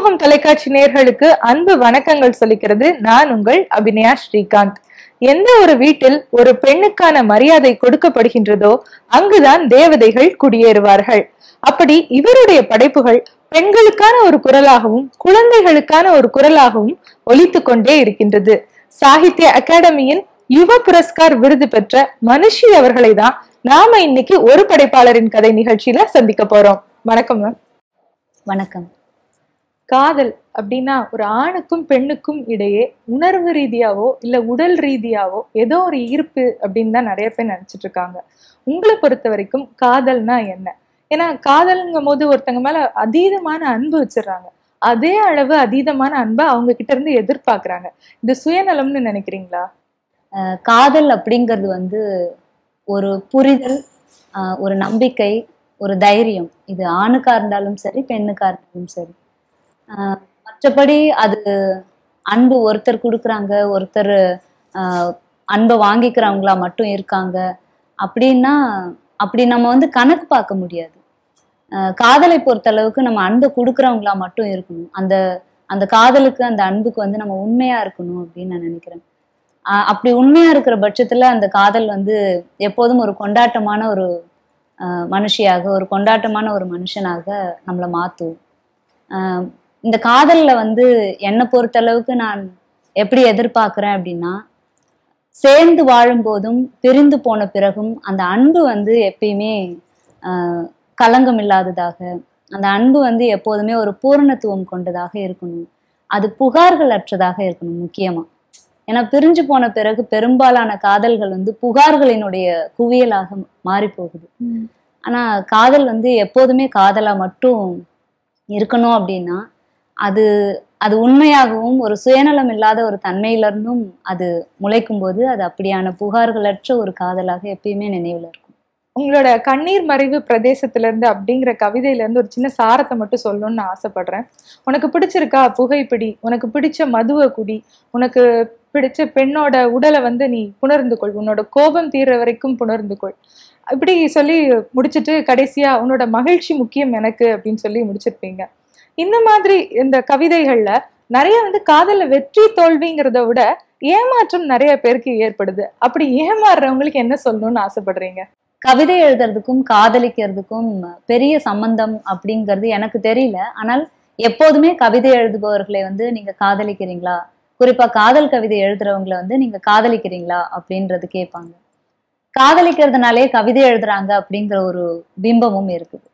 சமூகம் தொலைக்காட்சி நேர்களுக்கு அன்பு வணக்கங்கள் சொல்லிக்கிறது நான் உங்கள் அபிநயா ஸ்ரீகாந்த் எந்த ஒரு வீட்டில் ஒரு பெண்ணுக்கான மரியாதை கொடுக்கப்படுகின்றதோ அங்குதான் தேவதைகள் குடியேறுவார்கள் அப்படி இவருடைய படைப்புகள் பெண்களுக்கான ஒரு குரலாகவும் குழந்தைகளுக்கான ஒரு குரலாகவும் ஒலித்துக் கொண்டே இருக்கின்றது சாகித்ய அகாடமியின் யுவ புரஸ்கார் விருது பெற்ற மனுஷி அவர்களை தான் நாம இன்னைக்கு ஒரு படைப்பாளரின் கதை நிகழ்ச்சியில சந்திக்க போறோம் வணக்கம் மேம் வணக்கம் காதல் அப்படின்னா ஒரு ஆணுக்கும் பெண்ணுக்கும் இடையே உணர்வு ரீதியாவோ இல்ல உடல் ரீதியாவோ ஏதோ ஒரு ஈர்ப்பு அப்படின்னு தான் நிறைய பேர் நினைச்சிட்டு இருக்காங்க உங்களை பொறுத்த வரைக்கும் காதல்னா என்ன ஏன்னா காதல்ங்கும் போது ஒருத்தங்க மேல அதீதமான அன்பு வச்சிடுறாங்க அதே அளவு அதீதமான அன்பை அவங்க கிட்ட இருந்து எதிர்பார்க்கறாங்க இது சுயநலம்னு நினைக்கிறீங்களா அஹ் காதல் அப்படிங்கிறது வந்து ஒரு புரிதல் அஹ் ஒரு நம்பிக்கை ஒரு தைரியம் இது ஆணுக்கா இருந்தாலும் சரி பெண்ணுக்கா இருந்தாலும் சரி அஹ் மற்றபடி அது அன்பு ஒருத்தர் கொடுக்குறாங்க ஒருத்தர் அஹ் அன்பை வாங்கிக்கிறவங்களா மட்டும் இருக்காங்க அப்படின்னா அப்படி நம்ம வந்து கணக்கு பார்க்க முடியாது அஹ் காதலை பொறுத்த அளவுக்கு நம்ம அன்பை கொடுக்குறவங்களா மட்டும் இருக்கணும் அந்த அந்த காதலுக்கு அந்த அன்புக்கு வந்து நம்ம உண்மையா இருக்கணும் அப்படின்னு நான் நினைக்கிறேன் ஆஹ் அப்படி உண்மையா இருக்கிற பட்சத்துல அந்த காதல் வந்து எப்போதும் ஒரு கொண்டாட்டமான ஒரு ஆஹ் மனுஷியாக ஒரு கொண்டாட்டமான ஒரு மனுஷனாக நம்மளை மாத்தும் ஆஹ் இந்த காதல்ல வந்து என்னை பொறுத்த அளவுக்கு நான் எப்படி எதிர்பார்க்கிறேன் அப்படின்னா சேர்ந்து வாழும் போதும் பிரிந்து போன பிறகும் அந்த அன்பு வந்து எப்பயுமே ஆஹ் களங்கம் இல்லாததாக அந்த அன்பு வந்து எப்போதுமே ஒரு பூரணத்துவம் கொண்டதாக இருக்கணும் அது புகார்கள் அற்றதாக இருக்கணும் முக்கியமா ஏன்னா பிரிஞ்சு போன பிறகு பெரும்பாலான காதல்கள் வந்து புகார்களினுடைய குவியலாக மாறி போகுது ஆனா காதல் வந்து எப்போதுமே காதலா மட்டும் இருக்கணும் அப்படின்னா அது அது உண்மையாகவும் ஒரு சுயநலம் இல்லாத ஒரு தன்மையிலிருந்தும் அது முளைக்கும் போது அது அப்படியான புகார்களற்ற ஒரு காதலாக எப்பயுமே நினைவுல இருக்கும் உங்களோட கண்ணீர் மறைவு பிரதேசத்துல இருந்து அப்படிங்கிற கவிதையில இருந்து ஒரு சின்ன சாரத்தை மட்டும் சொல்லணும்னு நான் ஆசைப்படுறேன் உனக்கு பிடிச்சிருக்கா புகைப்பிடி உனக்கு பிடிச்ச மதுவை குடி உனக்கு பிடிச்ச பெண்ணோட உடலை வந்து நீ புணர்ந்து கொள் உன்னோட கோபம் தீர்ற வரைக்கும் புணர்ந்து கொள் இப்படி சொல்லி முடிச்சிட்டு கடைசியா உன்னோட மகிழ்ச்சி முக்கியம் எனக்கு அப்படின்னு சொல்லி முடிச்சிருப்பீங்க இந்த மாதிரி இந்த கவிதைகள்ல நிறைய வந்து காதல்ல வெற்றி தோல்விங்கிறத விட ஏமாற்றம் நிறைய பேருக்கு ஏற்படுது அப்படி ஏமாறுறவங்களுக்கு என்ன சொல்லணும்னு ஆசைப்படுறீங்க கவிதை எழுதுறதுக்கும் காதலிக்கிறதுக்கும் பெரிய சம்பந்தம் அப்படிங்கிறது எனக்கு தெரியல ஆனால் எப்போதுமே கவிதை எழுதுபவர்களை வந்து நீங்க காதலிக்கிறீங்களா குறிப்பா காதல் கவிதை எழுதுறவங்களை வந்து நீங்க காதலிக்கிறீங்களா அப்படின்றது கேட்பாங்க காதலிக்கிறதுனாலே கவிதை எழுதுறாங்க அப்படிங்கிற ஒரு பிம்பமும் இருக்குது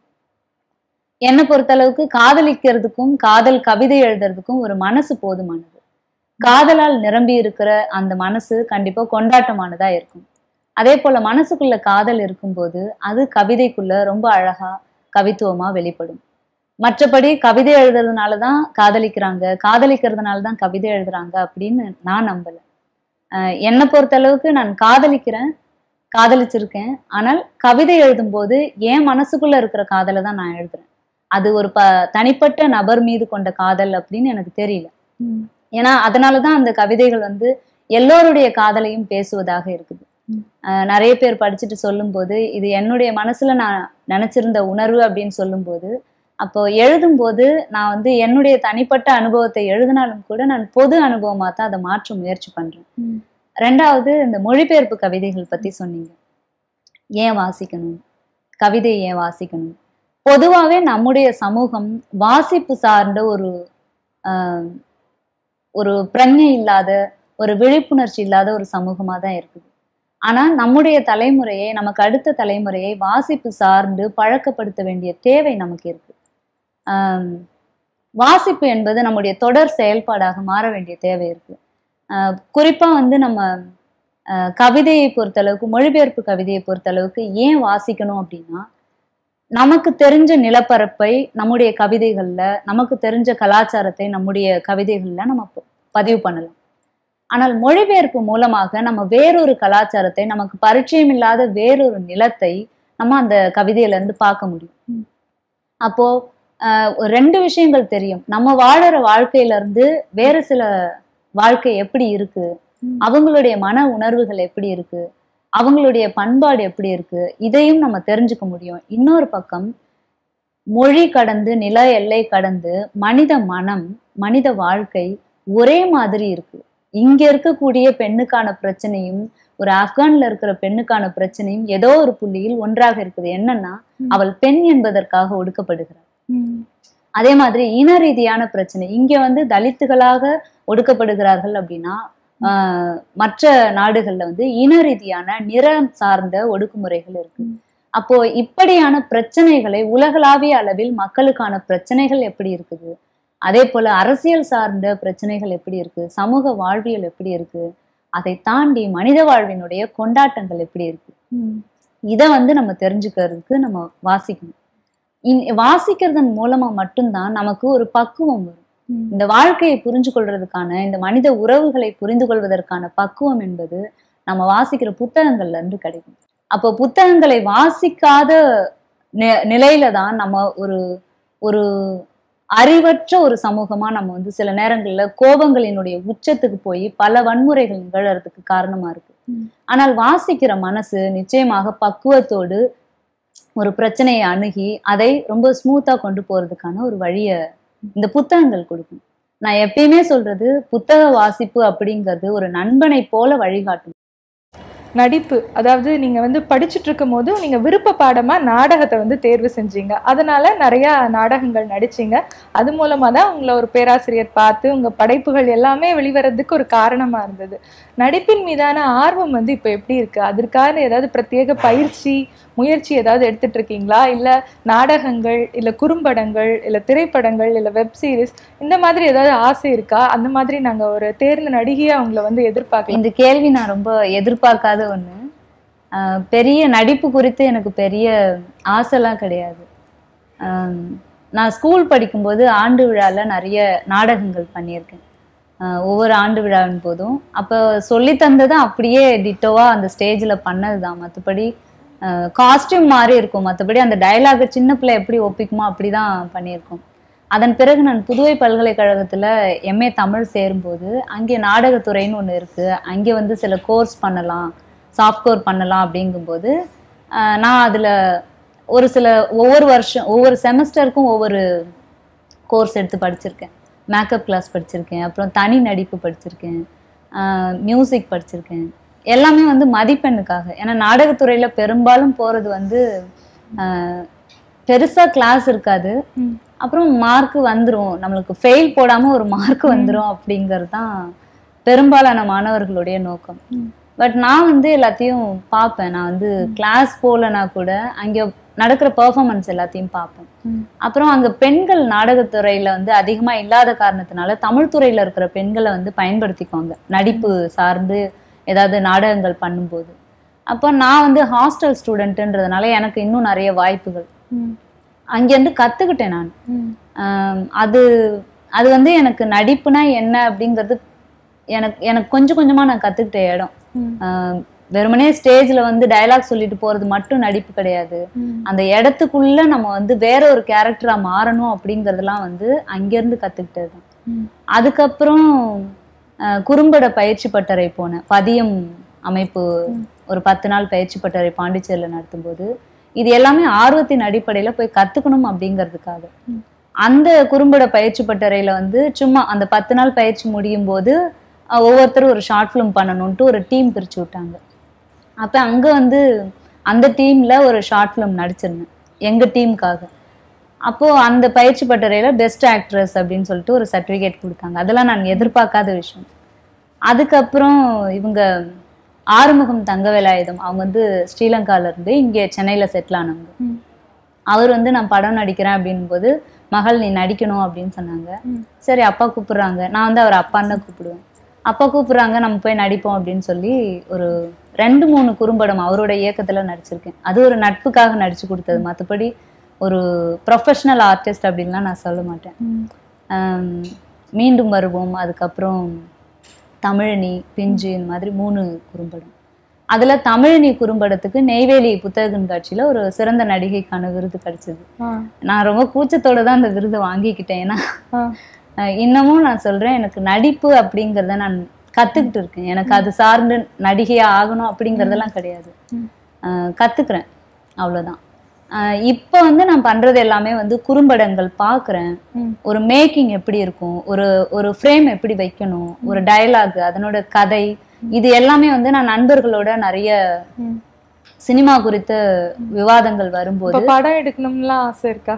என்னை பொறுத்தளவுக்கு காதலிக்கிறதுக்கும் காதல் கவிதை எழுதுறதுக்கும் ஒரு மனசு போதுமானது காதலால் நிரம்பி இருக்கிற அந்த மனசு கண்டிப்பா கொண்டாட்டமானதா இருக்கும் அதே போல மனசுக்குள்ள காதல் இருக்கும்போது அது கவிதைக்குள்ள ரொம்ப அழகா கவித்துவமா வெளிப்படும் மற்றபடி கவிதை எழுதுறதுனால தான் காதலிக்கிறாங்க காதலிக்கிறதுனால தான் கவிதை எழுதுறாங்க அப்படின்னு நான் நம்பல அஹ் என்னை பொறுத்த அளவுக்கு நான் காதலிக்கிறேன் காதலிச்சிருக்கேன் ஆனால் கவிதை எழுதும்போது என் மனசுக்குள்ள இருக்கிற காதலை தான் நான் எழுதுறேன் அது ஒரு ப தனிப்பட்ட நபர் மீது கொண்ட காதல் அப்படின்னு எனக்கு தெரியல ஏன்னா அதனாலதான் அந்த கவிதைகள் வந்து எல்லோருடைய காதலையும் பேசுவதாக இருக்குது ம். அஹ் நிறைய பேர் படிச்சுட்டு சொல்லும்போது இது என்னுடைய மனசுல நான் நினைச்சிருந்த உணர்வு அப்படின்னு சொல்லும்போது அப்போ எழுதும்போது நான் வந்து என்னுடைய தனிப்பட்ட அனுபவத்தை எழுதினாலும் கூட நான் பொது அனுபவமா தான் அதை மாற்ற முயற்சி பண்றேன் ம். ரெண்டாவது இந்த மொழிபெயர்ப்பு கவிதைகள் பத்தி சொன்னீங்க ஏன் வாசிக்கணும் கவிதை ஏன் வாசிக்கணும் பொதுவாவே நம்முடைய சமூகம் வாசிப்பு சார்ந்த ஒரு ஆஹ், ஒரு பிரஞை இல்லாத ஒரு விழிப்புணர்ச்சி இல்லாத ஒரு சமூகமா தான் இருக்குது ஆனா நம்முடைய தலைமுறையை நமக்கு அடுத்த தலைமுறையை வாசிப்பு சார்ந்து பழக்கப்படுத்த வேண்டிய தேவை நமக்கு இருக்கு ஆஹ், வாசிப்பு என்பது நம்முடைய தொடர் செயல்பாடாக மாற வேண்டிய தேவை இருக்கு ஆஹ், குறிப்பா வந்து நம்ம ஆஹ், கவிதையை பொறுத்தளவுக்கு மொழிபெயர்ப்பு கவிதையை பொறுத்தளவுக்கு ஏன் வாசிக்கணும் அப்படின்னா நமக்கு தெரிஞ்ச நிலப்பரப்பை நம்முடைய கவிதைகள்ல நமக்கு தெரிஞ்ச கலாச்சாரத்தை நம்முடைய கவிதைகள்ல நம்ம ப- பதிவு பண்ணலாம் ஆனால் மொழிபெயர்ப்பு மூலமாக நம்ம வேறொரு கலாச்சாரத்தை நமக்கு பரிச்சயம் இல்லாத வேறொரு நிலத்தை நம்ம அந்த கவிதையில இருந்து பார்க்க முடியும் ம். அப்போ ஆஹ், ஒரு ரெண்டு விஷயங்கள் தெரியும் நம்ம வாழற வாழ்க்கையில இருந்து வேற சில வாழ்க்கை எப்படி இருக்கு ம். அவங்களுடைய மன உணர்வுகள் எப்படி இருக்கு அவங்களுடைய பண்பாடு எப்படி இருக்கு இதையும் நம்ம தெரிஞ்சுக்க முடியும் இன்னொரு பக்கம் மொழி கடந்து நில எல்லை கடந்து மனித மனம் மனித வாழ்க்கை ஒரே மாதிரி இருக்கு இங்க இருக்கக்கூடிய பெண்ணுக்கான பிரச்சனையும் ஒரு ஆப்கான்ல இருக்கிற பெண்ணுக்கான பிரச்சனையும் ஏதோ ஒரு புள்ளியில் ஒன்றாக இருக்குது என்னன்னா ம். அவள் பெண் என்பதற்காக ஒடுக்கப்படுகிறாள் ம். அதே மாதிரி இன ரீதியான பிரச்சனை இங்க வந்து தலித்துகளாக ஒடுக்கப்படுகிறார்கள் அப்படின்னா ஆஹ், மற்ற நாடுகள்ல வந்து இன ரீதியான நிறம் சார்ந்த ஒடுக்குமுறைகள் இருக்கு ம். அப்போ இப்படியான பிரச்சனைகளை உலகளாவிய அளவில் மக்களுக்கான பிரச்சனைகள் எப்படி இருக்குது அதே போல அரசியல் சார்ந்த பிரச்சனைகள் எப்படி இருக்கு சமூக வாழ்வியல் எப்படி இருக்கு அதை தாண்டி மனித வாழ்வினுடைய கொண்டாட்டங்கள் எப்படி இருக்கு ம். இதை வந்து நம்ம தெரிஞ்சுக்கிறதுக்கு நம்ம வாசிக்கணும் இன் வாசிக்கிறதன் மூலமா மட்டும்தான் நமக்கு ஒரு பக்குவம் வரும் ம். இந்த வாழ்க்கையை புரிஞ்சு கொள்றதுக்கான இந்த மனித உறவுகளை புரிந்து கொள்வதற்கான பக்குவம் என்பது நம்ம வாசிக்கிற புத்தகங்கள்ல இருந்து கிடைக்கும் அப்போ புத்தகங்களை வாசிக்காத நி- நிலையில தான் நம்ம ஒரு ஒரு அறிவற்ற ஒரு சமூகமா நம்ம வந்து சில நேரங்கள்ல கோபங்களினுடைய உச்சத்துக்கு போய் பல வன்முறைகள் நிகழறதுக்கு காரணமா இருக்கு ம். ஆனால் வாசிக்கிற மனசு நிச்சயமாக பக்குவத்தோடு ஒரு பிரச்சனையை அணுகி அதை ரொம்ப ஸ்மூத்தா கொண்டு போறதுக்கான ஒரு வழியை இந்த புத்தகங்கள் கொடுக்கும் நான் எப்பயுமே சொல்றது புத்தக வாசிப்பு அப்படிங்கிறது ஒரு நண்பனை போல வழிகாட்டும் நடிப்பு அதாவது நீங்க வந்து படிச்சுட்டு இருக்கும் போது நீங்க விருப்ப பாடமா நாடகத்தை வந்து தேர்வு செஞ்சீங்க அதனால நிறைய நாடகங்கள் நடிச்சீங்க அது மூலமா தான் உங்களை ஒரு பேராசிரியர் பார்த்து உங்க படைப்புகள் எல்லாமே வெளிவரதுக்கு ஒரு காரணமா இருந்தது நடிப்பின் மீதான ஆர்வம் வந்து இப்போ எப்படி இருக்கு அதற்கான ஏதாவது பிரத்யேக பயிற்சி முயற்சி ஏதாவது எடுத்துட்டு இருக்கீங்களா இல்ல நாடகங்கள் இல்ல குறும்படங்கள் இல்ல திரைப்படங்கள் இல்ல வெப் சீரிஸ் இந்த மாதிரி ஏதாவது ஆசை இருக்கா அந்த மாதிரி நாங்க ஒரு தேர்ந்த நடிகையா உங்களை வந்து எதிர்பார்க்கலாம் இந்த கேள்வி நான் ரொம்ப எதிர்பார்க்காத ஒண்ணு ஆஹ் பெரிய நடிப்பு குறித்து எனக்கு பெரிய ஆசைலாம் கிடையாது ஆம், நான் ஸ்கூல் படிக்கும்போது ஆண்டு விழால நிறைய நாடகங்கள் பண்ணியிருக்கேன் ஆஹ் ஒவ்வொரு ஆண்டு விழாவின் போதும் அப்போ சொல்லி தந்ததை அப்படியே டிட்டோவா அந்த ஸ்டேஜில் பண்ணது தான் மற்றபடி காஸ்டியூம் மாறி இருக்கும் மற்றபடி அந்த டயலாக சின்ன பிள்ளை எப்படி ஒப்பிக்குமோ அப்படி தான் பண்ணியிருக்கோம் அதன் பிறகு நான் புதுவை பல்கலைக்கழகத்தில் எம்ஏ தமிழ் சேரும்போது அங்கே நாடகத்துறைன்னு ஒன்று இருக்குது அங்கே வந்து சில கோர்ஸ் பண்ணலாம் சாஃப்ட் கோர் பண்ணலாம் அப்படிங்கும்போது ஆஹ் நான் அதில் ஒரு சில ஒவ்வொரு வருஷம் ஒவ்வொரு செமஸ்டருக்கும் ஒவ்வொரு கோர்ஸ் எடுத்து படிச்சிருக்கேன் மேக்கப் கிளாஸ் படிச்சிருக்கேன் அப்புறம் தனி நடிப்பு படிச்சிருக்கேன் மியூசிக் படிச்சிருக்கேன் எல்லாமே வந்து மதிப்பெண்ணுக்காக ஏன்னா நாடகத்துறையில் பெரும்பாலும் போகிறது வந்து பெருசாக கிளாஸ் இருக்காது ம். அப்புறம் மார்க் வந்துரும் நம்மளுக்கு ஃபெயில் போடாம ஒரு மார்க் வந்துரும் அப்படிங்கிறது தான் பெரும்பாலான மாணவர்களுடைய நோக்கம் ம். பட் நான் வந்து எல்லாத்தையும் பார்ப்பேன் நான் வந்து கிளாஸ் போகலனா கூட அங்கே நடக்கிற பெர்ஃபார்மன்ஸ் எல்லாத்தையும் பார்ப்பேன் ம். அப்புறம் அங்க பெண்கள் நாடகத்துறையில வந்து அதிகமா இல்லாத காரணத்தினால தமிழ் துறையில இருக்கிற பெண்களை வந்து பயன்படுத்திக்குவாங்க நடிப்பு சார்ந்து ஏதாவது நாடகங்கள் பண்ணும்போது அப்போ நான் வந்து ஹாஸ்டல் ஸ்டூடெண்ட்டுன்றதுனால எனக்கு இன்னும் நிறைய வாய்ப்புகள் ம். அங்கேருந்து கத்துக்கிட்டேன் நான் ம். ஆம், அது அது வந்து எனக்கு நடிப்புனா என்ன அப்படிங்கிறது எனக்கு எனக்கு கொஞ்சம் கொஞ்சமா நான் கத்துக்கிட்ட இடம் ம். ஆம், வெறுமனே ஸ்டேஜ்ல வந்து டயலாக் சொல்லிட்டு போறது மட்டும் நடிப்பு கிடையாது ம். அந்த இடத்துக்குள்ள நம்ம வந்து வேற ஒரு கேரக்டரா மாறணும் அப்படிங்கறதெல்லாம் வந்து அங்கிருந்து கத்துக்கிட்டது தான் ம். அதுக்கப்புறம் அஹ், குறும்பட பயிற்சி பட்டறை போனேன் பதியம் அமைப்பு ம். ஒரு பத்து நாள் பயிற்சி பட்டறை பாண்டிச்சேரியில் நடத்தும்போது இது எல்லாமே ஆர்வத்தின் அடிப்படையில போய் கத்துக்கணும் அப்படிங்கிறதுக்காக ம். அந்த குறும்பட பயிற்சி பட்டறையில வந்து சும்மா அந்த பத்து நாள் பயிற்சி முடியும் போது அஹ், ஒவ்வொருத்தரும் ஒரு ஷார்ட் ஃபிலிம் பண்ணணும்ட்டு ஒரு டீம் பிரிச்சு விட்டாங்க அப்ப அங்க வந்து அந்த டீம்ல ஒரு ஷார்ட் ஃபிலிம் நடிச்சிருந்தேன் எங்க டீமுக்காக அப்போ அந்த பயிற்சி பட்டறையில பெஸ்ட் ஆக்ட்ரஸ் அப்படின்னு சொல்லிட்டு ஒரு சர்டிபிகேட் கொடுத்தாங்க அதெல்லாம் நான் எதிர்பார்க்காத விஷயம் அதுக்கப்புறம் இவங்க ஆறுமுகம் தங்கவேலாயுதம் அவங்க வந்து ஸ்ரீலங்கால இருந்து இங்கே சென்னையில செட்டில் ஆனவங்க ம். அவர் வந்து நான் படம் நடிக்கிறேன் அப்படின் போது மகள் நீ நடிக்கணும் அப்படின்னு சொன்னாங்க ம். சரி அப்பா கூப்பிடுறாங்க நான் வந்து அவர் அப்பான்னு தான் கூப்பிடுவேன் அப்பா கூப்பிடுறாங்க நம்ம போய் நடிப்போம் அப்படின்னு சொல்லி ஒரு ரெண்டு மூணு குறும்படம் அவரோட இயக்கத்துல நடிச்சிருக்கேன் அது ஒரு நட்புக்காக நடிச்சு கொடுத்தது மற்றபடி ஒரு ப்ரொஃபஷனல் ஆர்டிஸ்ட் அப்படின்லாம் நான் சொல்ல மாட்டேன் ம். ஆம், மீண்டும் வருவோம் அதுக்கப்புறம் தமிழினி பிஞ்சு இந்த மாதிரி மூணு குறும்படம் அதுல தமிழினி குறும்படத்துக்கு நெய்வேலி புத்தக கண்காட்சியில ஒரு சிறந்த நடிகைக்கான விருது கிடைச்சது ஆ. நான் ரொம்ப கூச்சத்தோட தான் அந்த விருதை வாங்கிக்கிட்டேன் ஏன்னா ஆ. அஹ் இன்னமும் நான் சொல்றேன் எனக்கு நடிப்பு அப்படிங்கறத நான் கத்துக்கிட்டு இருக்கேன் எனக்கு அது சார்ந்து நடிகையா ஆகணும் அப்படிங்கறதெல்லாம் கிடையாது ம். அஹ் கத்துக்கிறேன் அவ்வளவுதான் ஆஹ் இப்போ வந்து நான் பண்றது எல்லாமே வந்து குறும்படங்கள் பார்க்குறேன் ம். ஒரு மேக்கிங் எப்படி இருக்கும் ஒரு ஒரு ஃப்ரேம் எப்படி வைக்கணும் ஒரு டயலாக் அதனோட கதை இது எல்லாமே வந்து நான் நண்பர்களோட நிறைய ம். சினிமா குறித்த விவாதங்கள் வரும்போது இப்ப படம் எடுக்கணும்லாம் ஆசை இருக்கா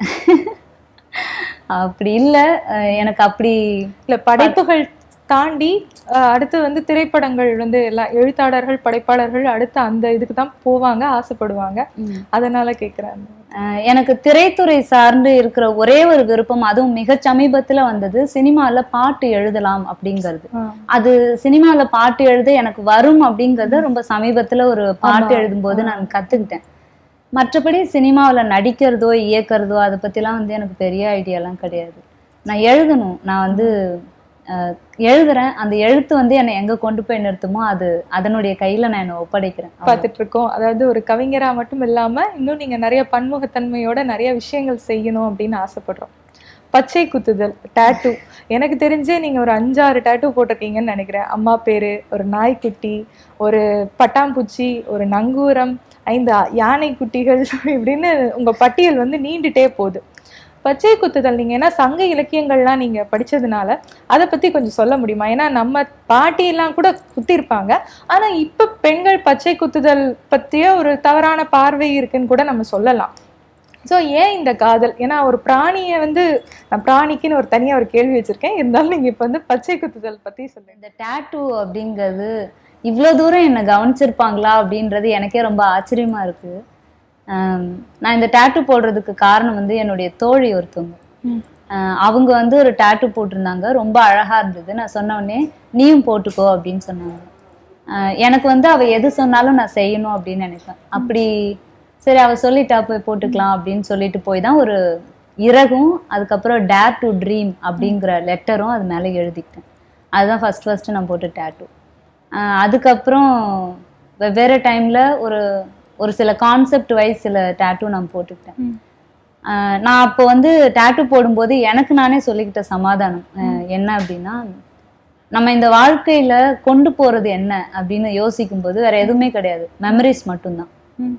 அப்படி இல்ல அஹ் எனக்கு அப்படி இல்ல படைப்புகள் தாண்டி அஹ், அடுத்து வந்து திரைப்படங்கள் வந்து எல்லாம் எழுத்தாளர்கள் படைப்பாளர்கள் அடுத்து அந்த இதுக்கு தான் போவாங்க ஆசைப்படுவாங்க அதனால கேக்குறேன் அஹ் எனக்கு திரைத்துறை சார்ந்து இருக்கிற ஒரே ஒரு விருப்பம் அதுவும் மிக சமீபத்துல வந்தது சினிமால பாட்டு எழுதலாம் அப்படிங்கிறது ஆ. அது சினிமால பாட்டு எழுத எனக்கு வரும் அப்படிங்கறத ரொம்ப சமீபத்துல ஒரு பாட்டு ஆமா. எழுதும்போது நான் கத்துக்கிட்டேன் மற்றபடி சினிமாவுல நடிக்கிறதோ இயக்கிறதோ அதை பத்திலாம் வந்து எனக்கு பெரிய ஐடியாலாம் கிடையாது நான் எழுதணும் நான் வந்து அஹ், எழுதுறேன் அந்த எழுத்து வந்து என்னை எங்க கொண்டு போய் நிறுத்துமோ அது அதனுடைய கையில நான் என்னை ஒப்படைக்கிறேன் அவ்வளவுதான். பார்த்துட்டு இருக்கோம் அதாவது ஒரு கவிஞரா மட்டும் இல்லாம இன்னும் நீங்க நிறைய பன்முகத்தன்மையோட நிறைய விஷயங்கள் செய்யணும் அப்படின்னு ஆசைப்படுறோம் பச்சை குத்துதல் டேட்டூ எனக்கு தெரிஞ்சே நீங்க ஒரு அஞ்சாறு டேட்டூ போட்டிருக்கீங்கன்னு நினைக்கிறேன் அம்மா பேரு ஒரு நாய்க்குட்டி ஒரு பட்டாம்பூச்சி ஒரு நங்கூரம் ஐந்து யானை குட்டிகள் இப்படின்னு உங்க பட்டியல் வந்து நீண்டுட்டே போகுது பச்சை குத்துதல் நீங்க ஏன்னா சங்க இலக்கியங்கள்லாம் நீங்க படிச்சதுனால அதை பத்தி கொஞ்சம் சொல்ல முடியுமா ஏன்னா நம்ம பாட்டியெல்லாம் கூட குத்திருப்பாங்க ஆனா இப்ப பெண்கள் பச்சை குத்துதல் பத்திய ஒரு தவறான பார்வை இருக்குன்னு கூட நம்ம சொல்லலாம் சோ ஏன் இந்த காதல் ஏன்னா ஒரு பிராணியை வந்து நான் பிராணிக்குன்னு ஒரு தனியா ஒரு கேள்வி வச்சிருக்கேன் இருந்தாலும் நீங்க இப்ப வந்து பச்சை குத்துதல் பத்தி சொல்லுங்க இந்த டேட்டூ அப்படிங்கிறது இவ்வளோ தூரம் என்னை கவனிச்சிருப்பாங்களா அப்படின்றது எனக்கே ரொம்ப ஆச்சரியமா இருக்கு ஆம், நான் இந்த டேட்டூ போடுறதுக்கு காரணம் வந்து என்னுடைய தோழி ஒருத்தவங்க ம். ஆஹ் அவங்க வந்து ஒரு டேட்டூ போட்டிருந்தாங்க ரொம்ப அழகா இருந்தது நான் சொன்ன உடனே நீயும் போட்டுக்கோ அப்படின்னு சொன்னாங்க ஆஹ் எனக்கு வந்து அவ எது சொன்னாலும் நான் செய்யணும் அப்படின்னு நினைப்பேன் அப்படி சரி அவ சொல்லிட்டா போய் போட்டுக்கலாம் அப்படின்னு சொல்லிட்டு போய் தான் ஒரு இறகும் அதுக்கப்புறம் டேர் டு ட்ரீம் அப்படிங்கிற லெட்டரும் அது மேலே எழுதிக்கிட்டேன் அதுதான் ஃபர்ஸ்ட் ஃபர்ஸ்ட் நான் போட்ட டேட்டூ அதுக்கப்புறம் வெவ்வேறு டைம்ல ஒரு ஒரு சில கான்செப்ட் வைஸ் சில டேட்டூ நான் போட்டுக்கிட்டேன் ம். ஆஹ் நான் அப்போ வந்து டேட்டூ போடும்போது எனக்கு நானே சொல்லிக்கிட்ட சமாதானம் ஆஹ் என்ன அப்படின்னா நம்ம இந்த வாழ்க்கையில கொண்டு போறது என்ன அப்படின்னு யோசிக்கும் போது வேற எதுவுமே கிடையாது மெமரிஸ் மட்டும்தான் ம்.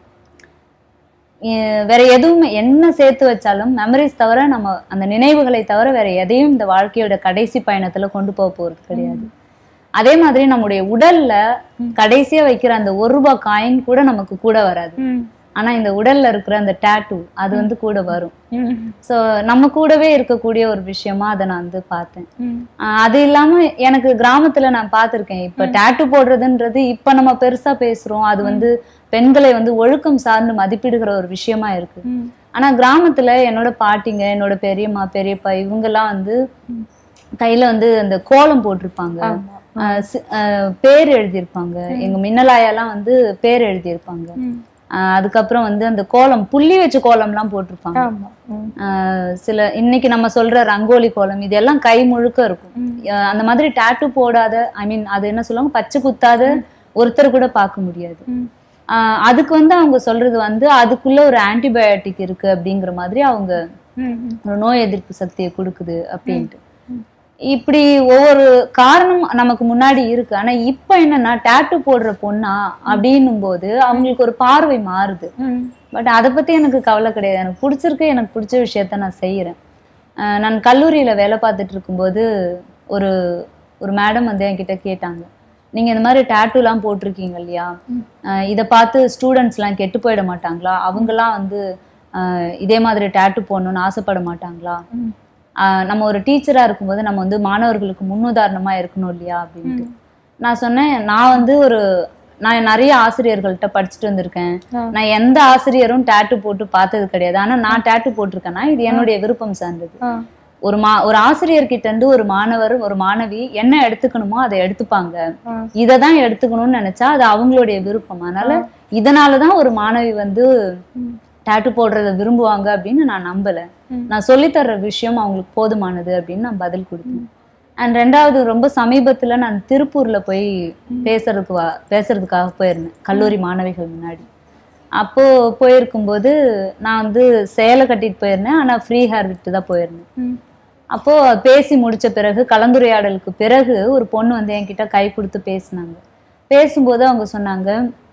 எ- வேற எதுவுமே என்ன சேர்த்து வச்சாலும் மெமரிஸ் தவிர நம்ம அந்த நினைவுகளை தவிர வேற எதையும் இந்த வாழ்க்கையோட கடைசி பயணத்துல கொண்டு போக போறது கிடையாது அதே மாதிரி நம்முடைய உடல்ல ம். கடைசியா வைக்கிற அந்த ஒரு ரூபாய் காயின் கூட நமக்கு கூட வராது ம். ஆனா இந்த உடல்ல இருக்கிற அந்த டேட்டூ அது வந்து கூட வரும் ம். சோ நம்ம கூடவே இருக்கக்கூடிய ஒரு விஷயமா அதை நான் வந்து பார்த்தேன் ம். ஆஹ் அது இல்லாம எனக்கு கிராமத்துல நான் பார்த்திருக்கேன் இப்ப டேட்டூ போடுறதுன்றது இப்ப நம்ம பெருசா பேசுறோம் அது வந்து பெண்களை வந்து ஒழுக்கம் சார்ந்து மதிப்பிடுகிற ஒரு விஷயமா இருக்கு ம். ஆனா கிராமத்துல என்னோட பாட்டிங்க என்னோட பெரியம்மா பெரியப்பா இவங்க எல்லாம் வந்து ம். கையில வந்து அந்த கோலம் போட்டிருப்பாங்க ஆமா ஆஹ் சி- ஆஹ் பேர் எழுதியிருப்பாங்க எங்க மின்னலாயெல்லாம் வந்து பேர் எழுதியிருப்பாங்க ம். ஆஹ் அதுக்கப்புறம் வந்து அந்த கோலம் புள்ளி வச்ச கோலம்லாம் போட்டிருப்பாங்க ஆமா ம். ஆஹ் சில இன்னைக்கு நம்ம சொல்ற ரங்கோலி கோலம் இதெல்லாம் கை முழுக்க இருக்கும் ம். ஆஹ் அந்த மாதிரி டேட்டூ போடாத ஐ மீன் அது என்ன சொல்லுவாங்க பச்சை குத்தாத ஒருத்தர் கூட பார்க்க முடியாது ம். ஆஹ் அதுக்கு வந்து அவங்க சொல்றது வந்து அதுக்குள்ள ஒரு ஆன்டிபயோட்டிக் இருக்கு அப்படிங்கிற மாதிரி அவங்க ம். ம். ஒரு நோய் எதிர்ப்பு சக்தியை கொடுக்குது அப்படின்ட்டு ம். இப்படி ஒவ்வொரு காரணம் நமக்கு முன்னாடி இருக்கு ஆனா இப்ப என்னன்னா டேட்டூ போடுற பொண்ணா அப்படின்னும் போது அவங்களுக்கு ஒரு பார்வை மாறுது ம். பட் அதை பத்தி எனக்கு கவலை கிடையாது எனக்கு பிடிச்சிருக்கு எனக்கு பிடிச்ச விஷயத்த நான் செய்யறேன் ஆஹ் நான் கல்லூரியில வேலை பார்த்துட்டு இருக்கும்போது ஒரு ஒரு மேடம் வந்து என்கிட்ட கேட்டாங்க நீங்க இந்த மாதிரி டேட்டூலாம் போட்டிருக்கீங்க இல்லையா ம். ஆஹ் இதை பார்த்து ஸ்டூடெண்ட்ஸ்லாம் கெட்டு போயிட மாட்டாங்களா அவங்கெல்லாம் வந்து ஆஹ் இதே மாதிரி டேட்டூ போடணும்னு ஆசைப்பட மாட்டாங்களா ம். ஆஹ் நம்ம ஒரு டீச்சரா இருக்கும்போது நம்ம வந்து மாணவர்களுக்கு முன்னுதாரணமா இருக்கணும் இல்லையா அப்படின்ட்டு நான் சொன்னேன் நான் வந்து ஒரு நான் நிறைய ஆசிரியர்கள்ட்ட படிச்சுட்டு வந்திருக்கேன் ஆ. நான் எந்த ஆசிரியரும் டேட்டு போட்டு பார்த்தது கிடையாது ஆனா நான் டேட்டு போட்டிருக்கேன்னா இது என்னுடைய விருப்பம் சார்ந்தது ஆ. ஒரு மா ஒரு ஆசிரியர் கிட்ட இருந்து ஒரு மாணவர் ஒரு மாணவி என்ன எடுத்துக்கணுமோ அதை எடுத்துப்பாங்க ஆ. இதை தான் எடுத்துக்கணும்னு நினைச்சா அது அவங்களுடைய விருப்பம் அதனால இதனாலதான் ஒரு மாணவி வந்து ம். டேட்டு போடுறத விரும்புவாங்க அப்படின்னு நான் நம்பல ம். நான் சொல்லித்தர்ற விஷயம் அவங்களுக்கு போதுமானது அப்படின்னு நான் பதில் கொடுத்தேன் அண்ட் ரெண்டாவது ரொம்ப சமீபத்துல நான் திருப்பூர்ல போய் பேசுறதுக்கு வா பேசுறதுக்காக போயிருந்தேன் கல்லூரி மாணவிகள் முன்னாடி அப்போ போயிருக்கும்போது நான் வந்து சேலை கட்டிட்டு போயிருந்தேன் ஆனா ஃப்ரீ ஹேர் விட்டு தான் போயிருந்தேன் ம். அப்போ பேசி முடிச்ச பிறகு கலந்துரையாடலுக்கு பிறகு ஒரு பொண்ணு வந்து என்கிட்ட கை கொடுத்து பேசினாங்க பேசும்போது அவங்க சொன்னாங்க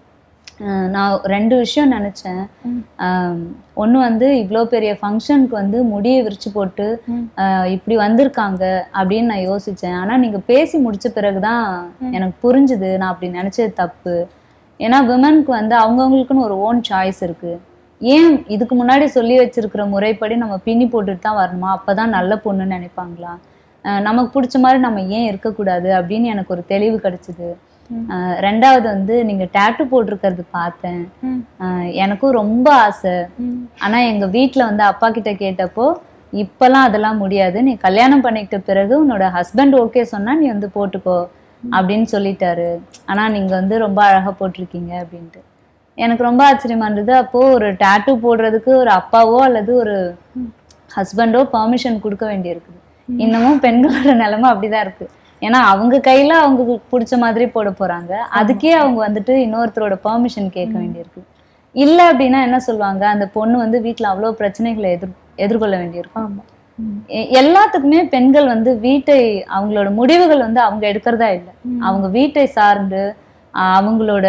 அஹ் நான் ரெண்டு விஷயம் நினைச்சேன் ம். ஒன்று வந்து இவ்வளோ பெரிய ஃபங்க்ஷனுக்கு வந்து முடியை விரிச்சு போட்டு ம். ஆஹ் இப்படி வந்திருக்காங்க அப்படின்னு நான் யோசிச்சேன் ஆனால் நீங்கள் பேசி முடிச்ச பிறகுதான் எனக்கு புரிஞ்சுது நான் அப்படி நினச்சது தப்பு ஏன்னா விமனுக்கு வந்து அவங்கவுங்களுக்குன்னு ஒரு ஓன் சாய்ஸ் இருக்கு ஏன் இதுக்கு முன்னாடி சொல்லி வச்சிருக்கிற முறைப்படி நம்ம பின்னி போட்டுட்டு தான் வரணுமா அப்பதான் நல்ல பொண்ணுன்னு நினைப்பாங்களா ஆஹ் நமக்கு பிடிச்ச மாதிரி நம்ம ஏன் இருக்கக்கூடாது அப்படின்னு எனக்கு ஒரு தெளிவு கிடைச்சிது ம். ஆஹ் ரெண்டாவது வந்து நீங்க டேட்டு போட்டிருக்கிறது பார்த்தேன் ம். ஆஹ் எனக்கும் ரொம்ப ஆசை ம். ஆனா எங்க வீட்ல வந்து அப்பா கிட்ட கேட்டப்போ இப்பெல்லாம் அதெல்லாம் முடியாது நீ கல்யாணம் பண்ணிக்கிட்ட பிறகு உன்னோட ஹஸ்பண்ட் ஓகே சொன்னா நீ வந்து போட்டுக்கோ அப்படின்னு சொல்லிட்டாரு ஆனா நீங்க வந்து ரொம்ப அழகா போட்டிருக்கீங்க அப்படின்ட்டு எனக்கு ரொம்ப ஆச்சரியமா இருந்தது அப்போ ஒரு டாட்டூ போடுறதுக்கு ஒரு அப்பாவோ அல்லது ஒரு ஹஸ்பண்டோ பெர்மிஷன் கொடுக்க வேண்டியிருக்குது இன்னமும் பெண்களோட நிலைமை அப்படிதான் இருக்கு ஏன்னா அவங்க கையில அவங்களுக்கு பிடிச்ச மாதிரி போட போறாங்க அதுக்கே அவங்க வந்துட்டு இன்னொருத்தரோட பெர்மிஷன் கேட்க வேண்டியிருக்கு இல்ல அப்படின்னா என்ன சொல்லுவாங்க அந்த பொண்ணு வந்து வீட்ல அவ்வளவு பிரச்சனைகளை எதிர் எதிர்கொள்ள வேண்டியிருக்கும் ஆமா ம். எ- எல்லாத்துக்குமே பெண்கள் வந்து வீட்டை அவங்களோட முடிவுகள் வந்து அவங்க எடுக்கிறதா இல்லை ம். அவங்க வீட்டை சார்ந்து ஆஹ் அவங்களோட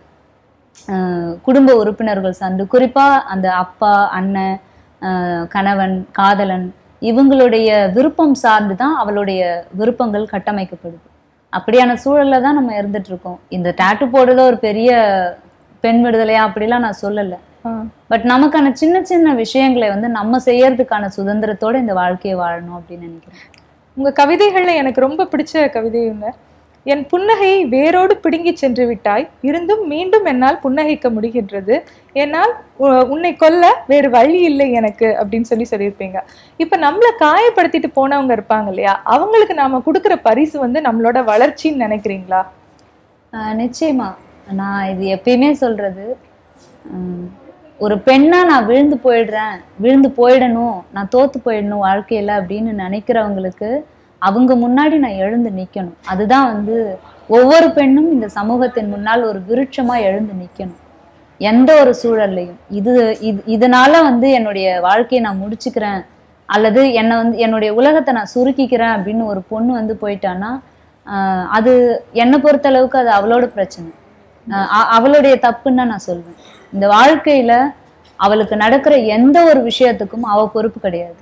ஆஹ் குடும்ப உறுப்பினர்கள் சார்ந்து குறிப்பா அந்த அப்பா அண்ணன் ஆஹ் கணவன் காதலன் இவங்களுடைய விருப்பம் சார்ந்து தான் அவளுடைய விருப்பங்கள் கட்டமைக்கப்படுது அப்படியான சூழல்ல தான் நம்ம இருந்துட்டு இருக்கோம் இந்த டாட்டு போடுறத ஒரு பெரிய பெண் விடுதலையா அப்படிலாம் நான் சொல்லலை ஆ. பட் நமக்கான சின்ன சின்ன விஷயங்களை வந்து நம்ம செய்யறதுக்கான சுதந்திரத்தோட இந்த வாழ்க்கையை வாழணும் அப்படின்னு நினைக்கிறேன் உங்க கவிதைகள்ல எனக்கு ரொம்ப பிடிச்ச கவிதையுங்க என் புன்னகையை வேரோடு பிடுங்கி சென்று விட்டாய் இருந்தும் மீண்டும் என்னால் புன்னகைக்க முடிகின்றது என்னால் உ- உன்னை கொல்ல வேறு வழி இல்லை எனக்கு அப்படின்னு சொல்லி சொல்லியிருப்பீங்க இப்ப நம்மள காயப்படுத்திட்டு போனவங்க இருப்பாங்க இல்லையா அவங்களுக்கு நாம கொடுக்குற பரிசு வந்து நம்மளோட வளர்ச்சின்னு நினைக்கிறீங்களா ஆஹ் நிச்சயமா நான் இது எப்பயுமே சொல்றது உம், ஒரு பெண்ணா நான் விழுந்து போயிடுறேன் விழுந்து போயிடணும் நான் தோத்து போயிடணும் வாழ்க்கையில அப்படின்னு நினைக்கிறவங்களுக்கு அவங்க முன்னாடி நான் எழுந்து நிக்கணும் அதுதான் வந்து ஒவ்வொரு பெண்ணும் இந்த சமூகத்தின் முன்னால் ஒரு விருட்சமா எழுந்து நிக்கணும் எந்த ஒரு சூழல்லையும் இது இது இதனால வந்து என்னுடைய வாழ்க்கையை நான் முடிச்சுக்கிறேன் அல்லது என்னை வந்து என்னுடைய உலகத்தை நான் சுருக்கிக்கிறேன் அப்படின்னு ஒரு பொண்ணு வந்து போயிட்டான்னா ஆஹ் அது என்னை பொறுத்த அளவுக்கு அது அவளோட பிரச்சனை ஆஹ் அ- அவளுடைய தப்புன்னு தான் நான் சொல்வேன் இந்த வாழ்க்கையில அவளுக்கு நடக்கிற எந்த ஒரு விஷயத்துக்கும் அவ பொறுப்பு கிடையாது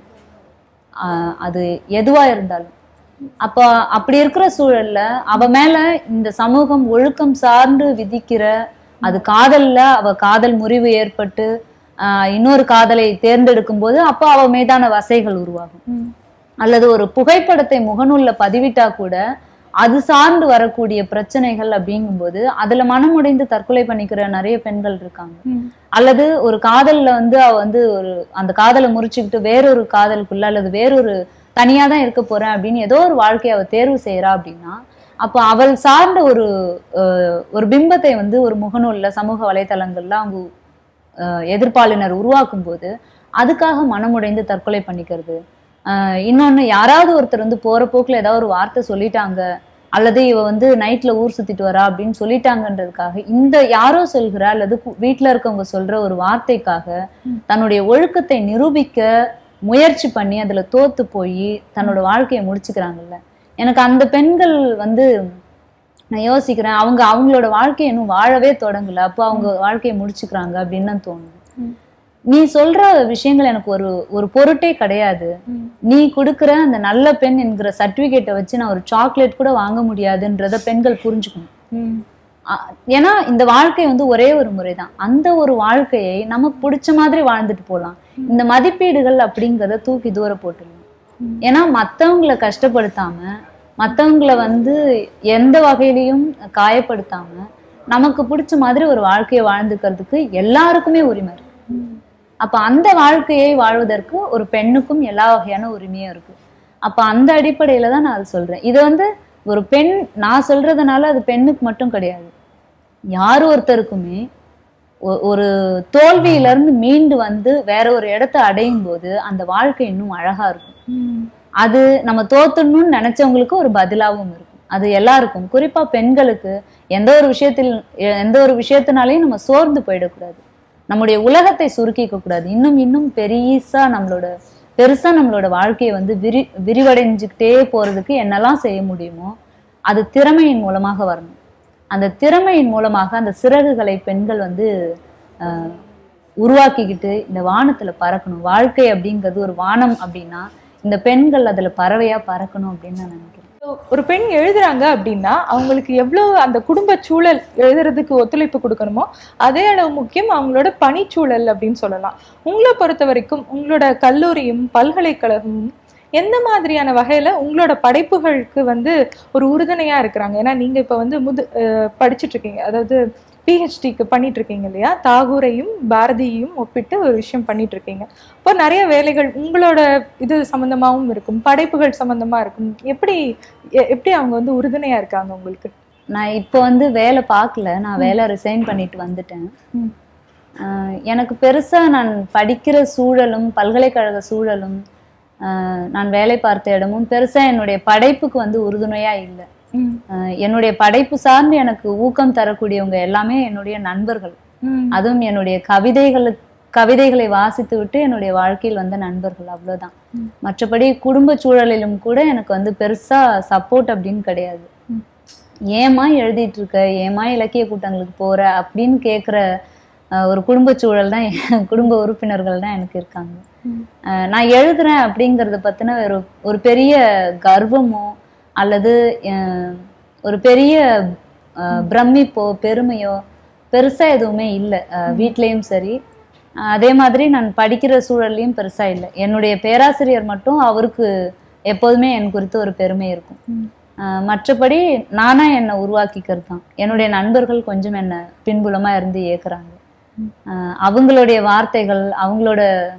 ஆஹ் அது எதுவா இருந்தாலும் அப்ப அப்படி இருக்கிற சூழல்ல அவ மேல இந்த சமூகம் ஒழுக்கம் சார்ந்து விதிக்கிற அது காதல்ல அவ காதல் முறிவு ஏற்பட்டு ஆஹ் இன்னொரு காதலை தேர்ந்தெடுக்கும் போது அப்போ அவ மீதான வசைகள் உருவாகும் அல்லது ஒரு புகைப்படத்தை முகநூல்ல பதிவிட்டா கூட அது சார்ந்து வரக்கூடிய பிரச்சனைகள் அப்படிங்கும்போது அதுல மனமுடைந்து தற்கொலை பண்ணிக்கிற நிறைய பெண்கள் இருக்காங்க அல்லது ஒரு காதல்ல வந்து அவ வந்து ஒரு அந்த காதலை முறிச்சுக்கிட்டு வேறொரு காதலுக்குள்ள அல்லது வேறொரு தனியா தான் இருக்க போறேன் அப்படின்னு ஏதோ ஒரு வாழ்க்கையை அவ தேர்வு செய்யறா அப்படின்னா அப்போ அவள் சார்ந்த ஒரு அஹ், ஒரு பிம்பத்தை வந்து ஒரு முகநூல்ல சமூக வலைத்தளங்கள்ல அவங்க அஹ், எதிர்ப்பாளினர் உருவாக்கும் போது அதுக்காக மனமுடைந்து தற்கொலை பண்ணிக்கிறது ஆஹ் இன்னொன்னு யாராவது ஒருத்தர் வந்து போற போக்குல ஏதாவது ஒரு வார்த்தை சொல்லிட்டாங்க அல்லது இவ வந்து நைட்ல ஊர் சுத்திட்டு வரா அப்படின்னு சொல்லிட்டாங்கன்றதுக்காக இந்த யாரோ சொல்கிற அல்லது கு- வீட்ல இருக்கவங்க சொல்ற ஒரு வார்த்தைக்காக தன்னுடைய ஒழுக்கத்தை நிரூபிக்க முயற்சி பண்ணி அதுல தோத்து போய் தன்னோட வாழ்க்கையை முடிச்சுக்கிறாங்கல்ல எனக்கு அந்த பெண்கள் வந்து நான் யோசிக்கிறேன் அவங்க அவங்களோட வாழ்க்கையை இன்னும் வாழவே தொடங்கல அப்போ அவங்க வாழ்க்கையை முடிச்சுக்கிறாங்க அப்படின்னு தான் தோணுது ம். நீ சொல்ற விஷயங்கள் எனக்கு ஒரு ஒரு பொருட்டே கிடையாது நீ கொடுக்குற அந்த நல்ல பெண் என்கிற சர்டிபிகேட்டை வச்சு நான் ஒரு சாக்லேட் கூட வாங்க முடியாதுன்றத பெண்கள் புரிஞ்சுக்கணும் அ- ஏன்னா இந்த வாழ்க்கை வந்து ஒரே ஒரு முறைதான் அந்த ஒரு வாழ்க்கையை நமக்கு பிடிச்ச மாதிரி வாழ்ந்துட்டு போலாம் இந்த மதிப்பீடுகள் அப்படிங்கறத தூக்கி தூர போட்டுடலாம் ம். ஏன்னா மத்தவங்களை கஷ்டப்படுத்தாம மத்தவங்களை வந்து எந்த வகையிலையும் காயப்படுத்தாம நமக்கு பிடிச்ச மாதிரி ஒரு வாழ்க்கையை வாழ்ந்துக்கிறதுக்கு எல்லாருக்குமே உரிமை இருக்கு அப்ப அந்த வாழ்க்கையை வாழ்வதற்கு ஒரு பெண்ணுக்கும் எல்லா வகையான உரிமையும் இருக்கு அப்ப அந்த அடிப்படையில தான் நான் அது சொல்றேன் இது வந்து ஒரு பெண் நான் சொல்றதுனால அது பெண்ணுக்கு மட்டும் கிடையாது யார் ஒருத்தருக்குமே ஒ- ஒரு தோல்வியில இருந்து மீண்டு வந்து வேற ஒரு இடத்த அடையும் போது அந்த வாழ்க்கை இன்னும் அழகா இருக்கும் அது நம்ம தோத்துடணும்னு நினைச்சவங்களுக்கு ஒரு பதிலாவும் இருக்கும் அது எல்லாருக்கும் குறிப்பா பெண்களுக்கு எந்த ஒரு விஷயத்தில் எ- எந்த ஒரு விஷயத்தினாலையும் நம்ம சோர்ந்து போயிடக்கூடாது நம்முடைய உலகத்தை சுருக்கிக்க கூடாது இன்னும் இன்னும் பெரிசா நம்மளோட பெருசா நம்மளோட வாழ்க்கையை வந்து விரி விரிவடைஞ்சுக்கிட்டே போறதுக்கு என்னெல்லாம் செய்ய முடியுமோ அது திறமையின் மூலமாக வரணும் அந்த திறமையின் மூலமாக அந்த சிறகுகளை பெண்கள் வந்து ஆஹ், உருவாக்கிக்கிட்டு இந்த வானத்துல பறக்கணும் வாழ்க்கை அப்படிங்கிறது ஒரு வானம் அப்படின்னா இந்த பெண்கள் அதுல பறவையா பறக்கணும் அப்படின்னு நான் நினைக்கிறேன் ஒரு பெண் எழுதுறாங்க அப்படின்னா அவங்களுக்கு எவ்வளவு அந்த குடும்ப சூழல் எழுதுறதுக்கு ஒத்துழைப்பு கொடுக்கணுமோ அதே அளவு முக்கியம் அவங்களோட பணிச்சூழல் அப்படின்னு சொல்லலாம் உங்களை பொறுத்த வரைக்கும் உங்களோட கல்லூரியும் பல்கலைக்கழகமும் எந்த மாதிரியான வகையில உங்களோட படைப்புகளுக்கு வந்து ஒரு உறுதுணையா இருக்கிறாங்க ஏன்னா நீங்க இப்ப வந்து முது அஹ் படிச்சிட்டு இருக்கீங்க அதாவது பிஹெச்டிக்கு பண்ணிட்டு இருக்கீங்க இல்லையா தாகூரையும் பாரதியையும் ஒப்பிட்டு ஒரு விஷயம் பண்ணிட்டு இருக்கீங்க இப்போ நிறைய வேலைகள் உங்களோட இது சம்பந்தமாவும் இருக்கும் படைப்புகள் சம்பந்தமா இருக்கும் எப்படி எ- எப்படி அவங்க வந்து உறுதுணையா இருக்காங்க உங்களுக்கு நான் இப்போ வந்து வேலை பார்க்கல நான் வேலை ரிசைன் பண்ணிட்டு வந்துட்டேன் ம். ஆஹ் எனக்கு பெருசா நான் படிக்கிற சூழலும் பல்கலைக்கழக சூழலும் ஆஹ் நான் வேலை பார்த்த இடமும் பெருசா என்னுடைய படைப்புக்கு வந்து உறுதுணையா இல்லை ம், ஆஹ் என்னுடைய படைப்பு சார்ந்து எனக்கு ஊக்கம் தரக்கூடியவங்க எல்லாமே என்னுடைய நண்பர்கள் ம், அதுவும் என்னுடைய கவிதைகளுக்கு கவிதைகளை வாசித்து விட்டு என்னுடைய வாழ்க்கையில் வந்த நண்பர்கள் அவ்வளவுதான் ம். மற்றபடி குடும்ப சூழலிலும் கூட எனக்கு வந்து பெருசா சப்போர்ட் அப்படின்னு கிடையாது ம். ஏமா எழுதிட்டு இருக்க ஏமா இலக்கிய கூட்டங்களுக்கு போற அப்படின்னு கேக்குற அஹ், ஒரு குடும்ப சூழல் தான் என் குடும்ப உறுப்பினர்கள் தான் எனக்கு இருக்காங்க ம். அஹ், நான் எழுதுறேன் அப்படிங்கறத பத்தின ஒரு ஒரு பெரிய கர்வமோ அல்லது அஹ், ஒரு பெரிய அஹ், பிரமிப்போ பெருமையோ பெருசா எதுவுமே இல்லை வீட்லயும் சரி அஹ், அதே மாதிரி நான் படிக்கிற சூழல்லையும் பெருசா இல்லை என்னுடைய பேராசிரியர் மட்டும் அவருக்கு எப்போதுமே என் குறித்து ஒரு பெருமை இருக்கும் ம். அஹ், மற்றபடி நானா என்னை உருவாக்கிக்கிறது தான் என்னுடைய நண்பர்கள் கொஞ்சம் என்னை பின்புலமா இருந்து இயக்குறாங்க ம். அஹ், அவங்களுடைய வார்த்தைகள் அவங்களோட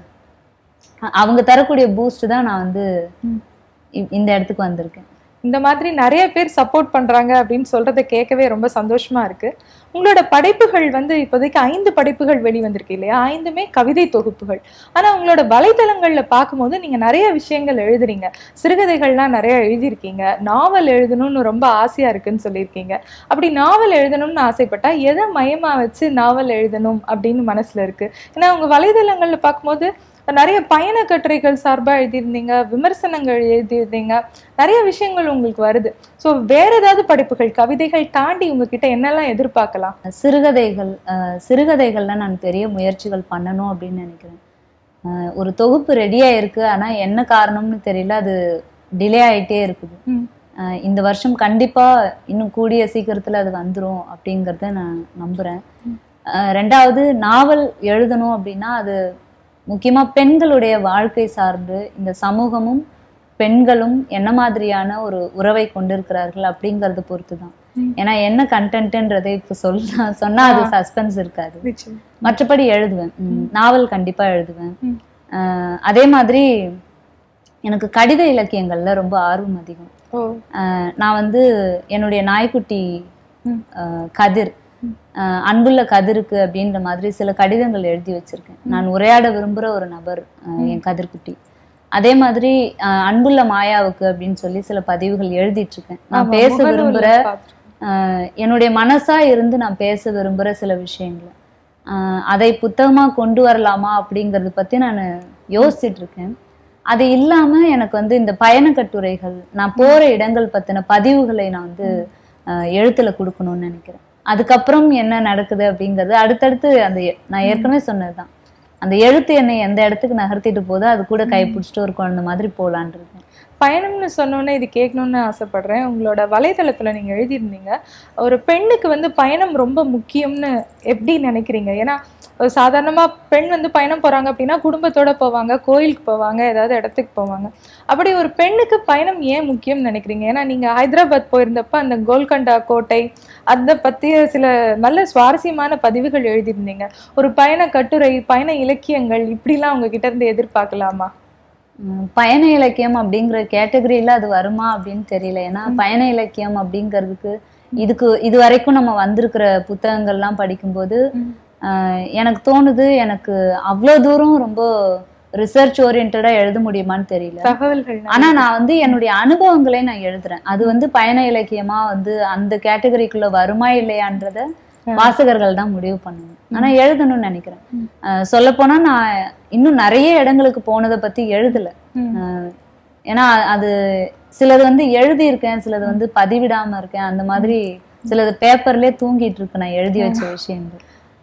அ- அவங்க தரக்கூடிய பூஸ்ட் தான் நான் வந்து ம். இ- இந்த இடத்துக்கு வந்திருக்கேன் இந்த மாதிரி நிறைய பேர் சப்போர்ட் பண்றாங்க அப்படின்னு சொல்றத கேட்கவே ரொம்ப சந்தோஷமா இருக்கு உங்களோட படைப்புகள் வந்து இப்போதைக்கு ஐந்து படைப்புகள் வெளிவந்திருக்கு இல்லையா ஐந்துமே கவிதை தொகுப்புகள் ஆனா உங்களோட வலைத்தளங்கள்ல பார்க்கும்போது நீங்க நிறைய விஷயங்கள் எழுதுறீங்க சிறுகதைகள்லாம் நிறைய எழுதியிருக்கீங்க நாவல் எழுதணும்னு ரொம்ப ஆசையா இருக்குன்னு சொல்லியிருக்கீங்க அப்படி நாவல் எழுதணும்னு ஆசைப்பட்டா எதை மையமா வச்சு நாவல் எழுதணும் அப்படின்னு மனசுல இருக்கு ஏன்னா உங்க வலைதளங்கள்ல பார்க்கும்போது நிறைய பயண கட்டுரைகள் சார்பா எழுதியிருந்தீங்க விமர்சனங்கள் எழுதியிருந்தீங்க நிறைய விஷயங்கள் உங்களுக்கு வருது ஸோ வேற ஏதாவது படைப்புகள் கவிதைகள் தாண்டி உங்ககிட்ட என்னெல்லாம் எதிர்பார்க்கலாம் சிறுகதைகள் அஹ், சிறுகதைகள்ல நான் பெரிய முயற்சிகள் பண்ணணும் அப்படின்னு நினைக்கிறேன் அஹ், ஒரு தொகுப்பு ரெடியா இருக்கு ஆனா என்ன காரணம்னு தெரியல அது டிலே ஆயிட்டே இருக்குது ம். அஹ், இந்த வருஷம் கண்டிப்பா இன்னும் கூடிய சீக்கிரத்துல அது வந்துரும் அப்படிங்கறத நான் நம்புறேன் ம். அஹ், ரெண்டாவது நாவல் எழுதணும் அப்படின்னா அது முக்கியமா பெண்களுடைய வாழ்க்கை சார்ந்து இந்த சமூகமும் பெண்களும் என்ன மாதிரியான ஒரு உறவை கொண்டிருக்கிறார்கள் அப்படிங்கறத பொறுத்து தான் ம். ஏன்னா என்ன கண்டென்ட்ன்றதை இப்ப சொல்ல சொன்னா அது ஆ. சஸ்பென்ஸ் இருக்காது மற்றபடி எழுதுவேன் ம், நாவல் கண்டிப்பா எழுதுவேன் ம். அஹ், அதே மாதிரி எனக்கு கடித இலக்கியங்கள்ல ரொம்ப ஆர்வம் அதிகம் ஓ அஹ், நான் வந்து என்னுடைய நாய்க்குட்டி ம். அஹ், கதிர் ம். அஹ், அன்புள்ள கதிருக்கு அப்படின்ற மாதிரி சில கடிதங்கள் எழுதி வச்சிருக்கேன் நான் உரையாட விரும்புற ஒரு நபர் அஹ், ம். என் கதிர்குட்டி அதே மாதிரி அஹ், அன்புள்ள மாயாவுக்கு அப்படின்னு சொல்லி சில பதிவுகள் எழுதிட்டு இருக்கேன் நான் ஆமா, பேச முகநூல்ல விரும்புற பார்த்திருக்கேன். ஆஹ் என்னுடைய மனசா இருந்து நான் பேச விரும்புற சில விஷயங்களை ஆஹ் அதை புத்தகமா கொண்டு வரலாமா அப்படிங்கறது பத்தி நான் யோசிச்சுட்டு இருக்கேன் அது இல்லாம எனக்கு வந்து இந்த பயண கட்டுரைகள் நான் போற இடங்கள் பத்தின பதிவுகளை நான் வந்து ஆஹ் எழுத்துல கொடுக்கணும்னு நினைக்கிறேன் அதுக்கப்புறம் என்ன நடக்குது அப்படிங்கிறது அடுத்தடுத்து அந்த எ- நான் ஏற்கனவே சொன்னதுதான் அந்த எழுத்து என்னை எந்த இடத்துக்கு நகர்த்திட்டு போதோ அது கூட கை பிடிச்சிட்டு ஒரு குழந்தை மாதிரி போலான் இருக்கேன் பயணம்னு சொன்னோன்னே இது கேட்கணும்னு ஆசைப்படுறேன் உங்களோட வலைதளத்துல நீங்க எழுதியிருந்தீங்க ஒரு பெண்ணுக்கு வந்து பயணம் ரொம்ப முக்கியம்னு எப்படி நினைக்கிறீங்க ஏன்னா ஒரு சாதாரணமா பெண் வந்து பயணம் போறாங்க அப்படின்னா குடும்பத்தோட போவாங்க கோயிலுக்கு போவாங்க ஏதாவது இடத்துக்கு போவாங்க அப்படி ஒரு பெண்ணுக்கு பயணம் ஏன் முக்கியம்னு நினைக்கிறீங்க ஏன்னா நீங்க ஹைதராபாத் போயிருந்தப்ப அந்த கோல்கண்டா கோட்டை அதை பத்திய சில நல்ல சுவாரஸ்யமான பதிவுகள் எழுதியிருந்தீங்க ஒரு பயண கட்டுரை பயண இலக்கியங்கள் இப்படிலாம் உங்ககிட்ட இருந்து எதிர்பார்க்கலாமா உம் பயண இலக்கியம் அப்படிங்கிற கேட்டகரியில அது வருமா அப்படின்னு தெரியல ஏன்னா பயண இலக்கியம் அப்படிங்கிறதுக்கு இதுக்கு இது வரைக்கும் நம்ம வந்திருக்கிற புத்தகங்கள்லாம் படிக்கும்போது ம். ஆஹ் எனக்கு தோணுது எனக்கு அவ்வளோ தூரம் ரொம்ப ரிசர்ச் ஓரியன்டா எழுத முடியுமான்னு தெரியல தகவல்கள் ஆனா நான் வந்து என்னுடைய அனுபவங்களே நான் எழுதுறேன் அது வந்து பயண இலக்கியமா வந்து அந்த கேட்டகரிக்குள்ள வருமா இல்லையான்றத வாசகர்கள் தான் முடிவு பண்ணணும் ஆனா எழுதணும்னு நினைக்கிறேன் ம். சொல்ல போனா நான் இன்னும் நிறைய இடங்களுக்கு போனதை பத்தி எழுதல ம். ஆஹ் ஏன்னா அது சிலது வந்து எழுதி இருக்கேன் சிலது வந்து பதிவிடாம இருக்கேன் அந்த மாதிரி சிலது பேப்பர்லயே தூங்கிட்டு இருக்கு நான் எழுதி வச்ச விஷயங்கள்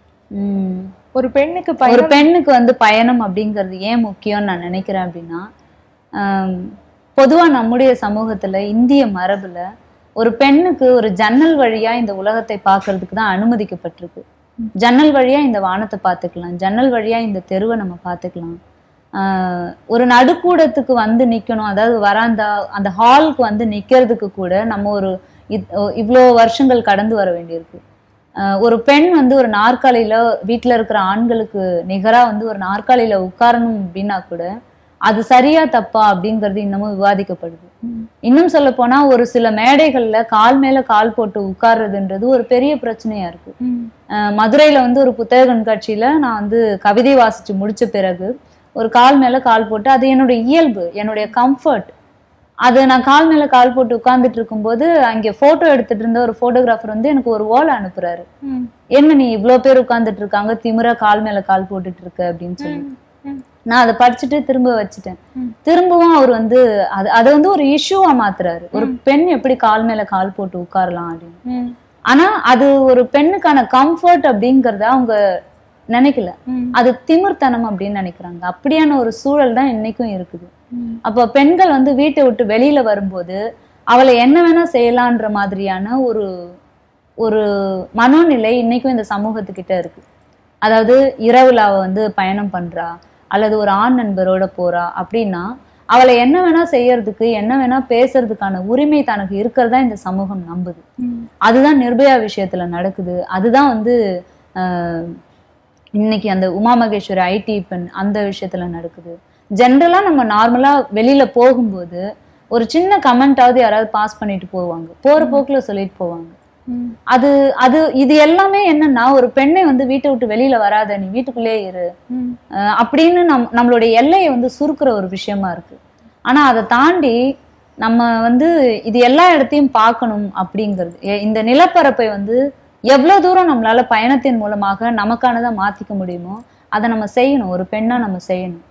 உம் ஒரு பெண்ணுக்கு ஒரு பயணம் பெண்ணுக்கு வந்து பயணம் அப்படிங்கிறது ஏன் முக்கியம்னு நான் நினைக்கிறேன் அப்படின்னா ஆம், பொதுவா நம்முடைய சமூகத்துல இந்திய மரபுல ஒரு பெண்ணுக்கு ஒரு ஜன்னல் வழியா இந்த உலகத்தை பார்க்கிறதுக்கு தான் அனுமதிக்கப்பட்டிருக்கு ஜன்னல் வழியா இந்த வானத்தை பார்த்துக்கலாம் ஜன்னல் வழியா இந்த தெருவை நம்ம பார்த்துக்கலாம் ஆஹ், ஒரு நடுக்கூடத்துக்கு வந்து நிக்கணும் அதாவது வராந்தா அந்த ஹாலுக்கு வந்து நிக்கிறதுக்கு கூட நம்ம ஒரு இத்- இவ்வளோ வருஷங்கள் கடந்து வர வேண்டியிருக்கு ஆஹ் ஒரு பெண் வந்து ஒரு நாற்காலியில வீட்ல இருக்கிற ஆண்களுக்கு நிகரா வந்து ஒரு நாற்காலியில உட்காரணும் அப்படின்னா கூட அது சரியா தப்பா அப்படிங்கிறது இன்னமும் விவாதிக்கப்படுது ம். இன்னும் சொல்ல போனா ஒரு சில மேடைகள்ல கால் மேல கால் போட்டு உட்கார்றதுன்றது ஒரு பெரிய பிரச்சனையா இருக்கு ம். ஆஹ் மதுரையில வந்து ஒரு புத்தக கண்காட்சியில நான் வந்து கவிதை வாசிச்சு முடிச்ச பிறகு ஒரு கால் மேல கால் போட்டு அது என்னுடைய இயல்பு என்னுடைய கம்ஃபர்ட் அது நான் கால் மேல கால் போட்டு உட்கார்ந்துட்டு இருக்கும்போது அங்க போட்டோ எடுத்துட்டு இருந்த ஒரு போட்டோகிராஃபர் வந்து எனக்கு ஒரு ஓலை அனுப்புறாரு ம். என்ன நீ இவ்ளோ பேர் உட்கார்ந்துட்டு இருக்காங்க திமிரா கால் மேல கால் போட்டுட்டு இருக்க அப்படின்னு சொல்லி ம். நான் அதை படிச்சுட்டு திரும்ப வச்சுட்டேன் ம். திரும்பவும் அவர் வந்து அது அதை வந்து ஒரு இஷ்யூவா மாத்துறாரு ஒரு பெண் எப்படி கால் மேல கால் போட்டு உட்காரலாம் அப்படின்னு ம். ஆனா அது ஒரு பெண்ணுக்கான கம்ஃபர்ட் அப்படிங்கறத அவங்க நினைக்கல ம். அது திமிர்த்தனம் அப்படின்னு நினைக்கிறாங்க அப்படியான ஒரு சூழல் தான் இன்னைக்கும் இருக்குது ம். அப்போ பெண்கள் வந்து வீட்டை விட்டு வெளியில வரும்போது அவளை என்ன வேணா செய்யலான்ற மாதிரியான ஒரு ஒரு மனோநிலை இன்னைக்கும் இந்த சமூகத்துக்கிட்ட இருக்கு அதாவது இரவுல அவ வந்து பயணம் பண்றா அல்லது ஒரு ஆண் நண்பரோட போறா அப்படின்னா அவளை என்ன வேணா செய்யறதுக்கு என்ன வேணா பேசுறதுக்கான உரிமை தனக்கு இருக்கிறதா இந்த சமூகம் நம்புது ம். அதுதான் நிர்பயா விஷயத்துல நடக்குது அதுதான் வந்து ஆஹ், இன்னைக்கு அந்த உமா மகேஸ்வரி ஐடி பெண் அந்த விஷயத்துல நடக்குது ஜென்ரலா நம்ம நார்மலா வெளியில போகும்போது ஒரு சின்ன கமெண்டாவது யாராவது பாஸ் பண்ணிட்டு போவாங்க போற போக்குல சொல்லிட்டு போவாங்க ம். அது அது இது எல்லாமே என்னன்னா ஒரு பெண்ணை வந்து வீட்டை விட்டு வெளியில வராத நீ வீட்டுக்குள்ளே இரு ம். அஹ் அப்படின்னு நம் நம்மளுடைய எல்லையை வந்து சுருக்குற ஒரு விஷயமா இருக்கு ஆனா அதை தாண்டி நம்ம வந்து இது எல்லா இடத்தையும் பார்க்கணும் அப்படிங்கிறது எ- இந்த நிலப்பரப்பை வந்து எவ்வளவு தூரம் நம்மளால பயணத்தின் மூலமாக நமக்கானதை மாத்திக்க முடியுமோ அதை நம்ம செய்யணும் ஒரு பெண்ணா நம்ம செய்யணும்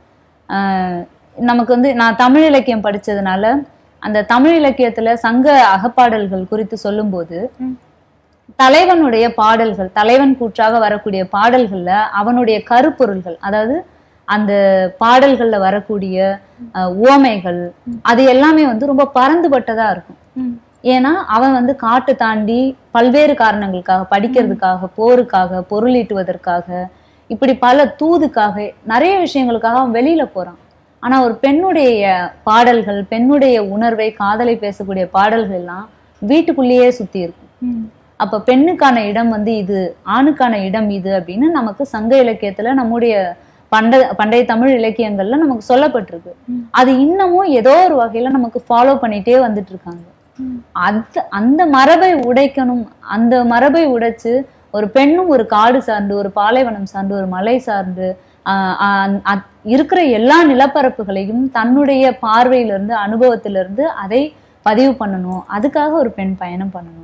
ஆஹ் நமக்கு வந்து நான் தமிழ் இலக்கியம் படிச்சதுனால அந்த தமிழ் இலக்கியத்துல சங்க அகப்பாடல்கள் குறித்து சொல்லும்போது ம். தலைவனுடைய பாடல்கள் தலைவன் கூற்றாக வரக்கூடிய பாடல்கள்ல அவனுடைய கருப்பொருள்கள் அதாவது அந்த பாடல்கள்ல வரக்கூடிய அஹ், உவமைகள் அது எல்லாமே வந்து ரொம்ப பறந்துபட்டதா இருக்கும் ம். ஏன்னா அவன் வந்து காட்டு தாண்டி பல்வேறு காரணங்களுக்காக படிக்கிறதுக்காக போருக்காக பொருளீட்டுவதற்காக இப்படி பல தூதுக்காக நிறைய விஷயங்களுக்காக அவன் வெளியில போறான் ஆனா ஒரு பெண்ணுடைய பாடல்கள் பெண்ணுடைய உணர்வை காதலை பேசக்கூடிய பாடல்கள் எல்லாம் வீட்டுக்குள்ளேயே சுத்தி இருக்கும் ம். அப்ப பெண்ணுக்கான இடம் வந்து இது ஆணுக்கான இடம் இது அப்படின்னு நமக்கு சங்க இலக்கியத்துல நம்முடைய பண்ட பண்டைய தமிழ் இலக்கியங்கள்ல நமக்கு சொல்லப்பட்டிருக்கு ம். அது இன்னமும் ஏதோ ஒரு வகையில நமக்கு ஃபாலோ பண்ணிட்டே வந்துட்டு இருக்காங்க ம். அந்த அந்த மரபை உடைக்கணும் அந்த மரபை உடைச்சு ஒரு பெண்ணும் ஒரு காடு சார்ந்து ஒரு பாலைவனம் சார்ந்து ஒரு மலை சார்ந்து ஆஹ் ஆஹ் அத்- இருக்கிற எல்லா நிலப்பரப்புகளையும் தன்னுடைய பார்வையிலிருந்து அனுபவத்திலிருந்து அதை பதிவு பண்ணணும் அதுக்காக ஒரு பெண் பயணம் பண்ணணும்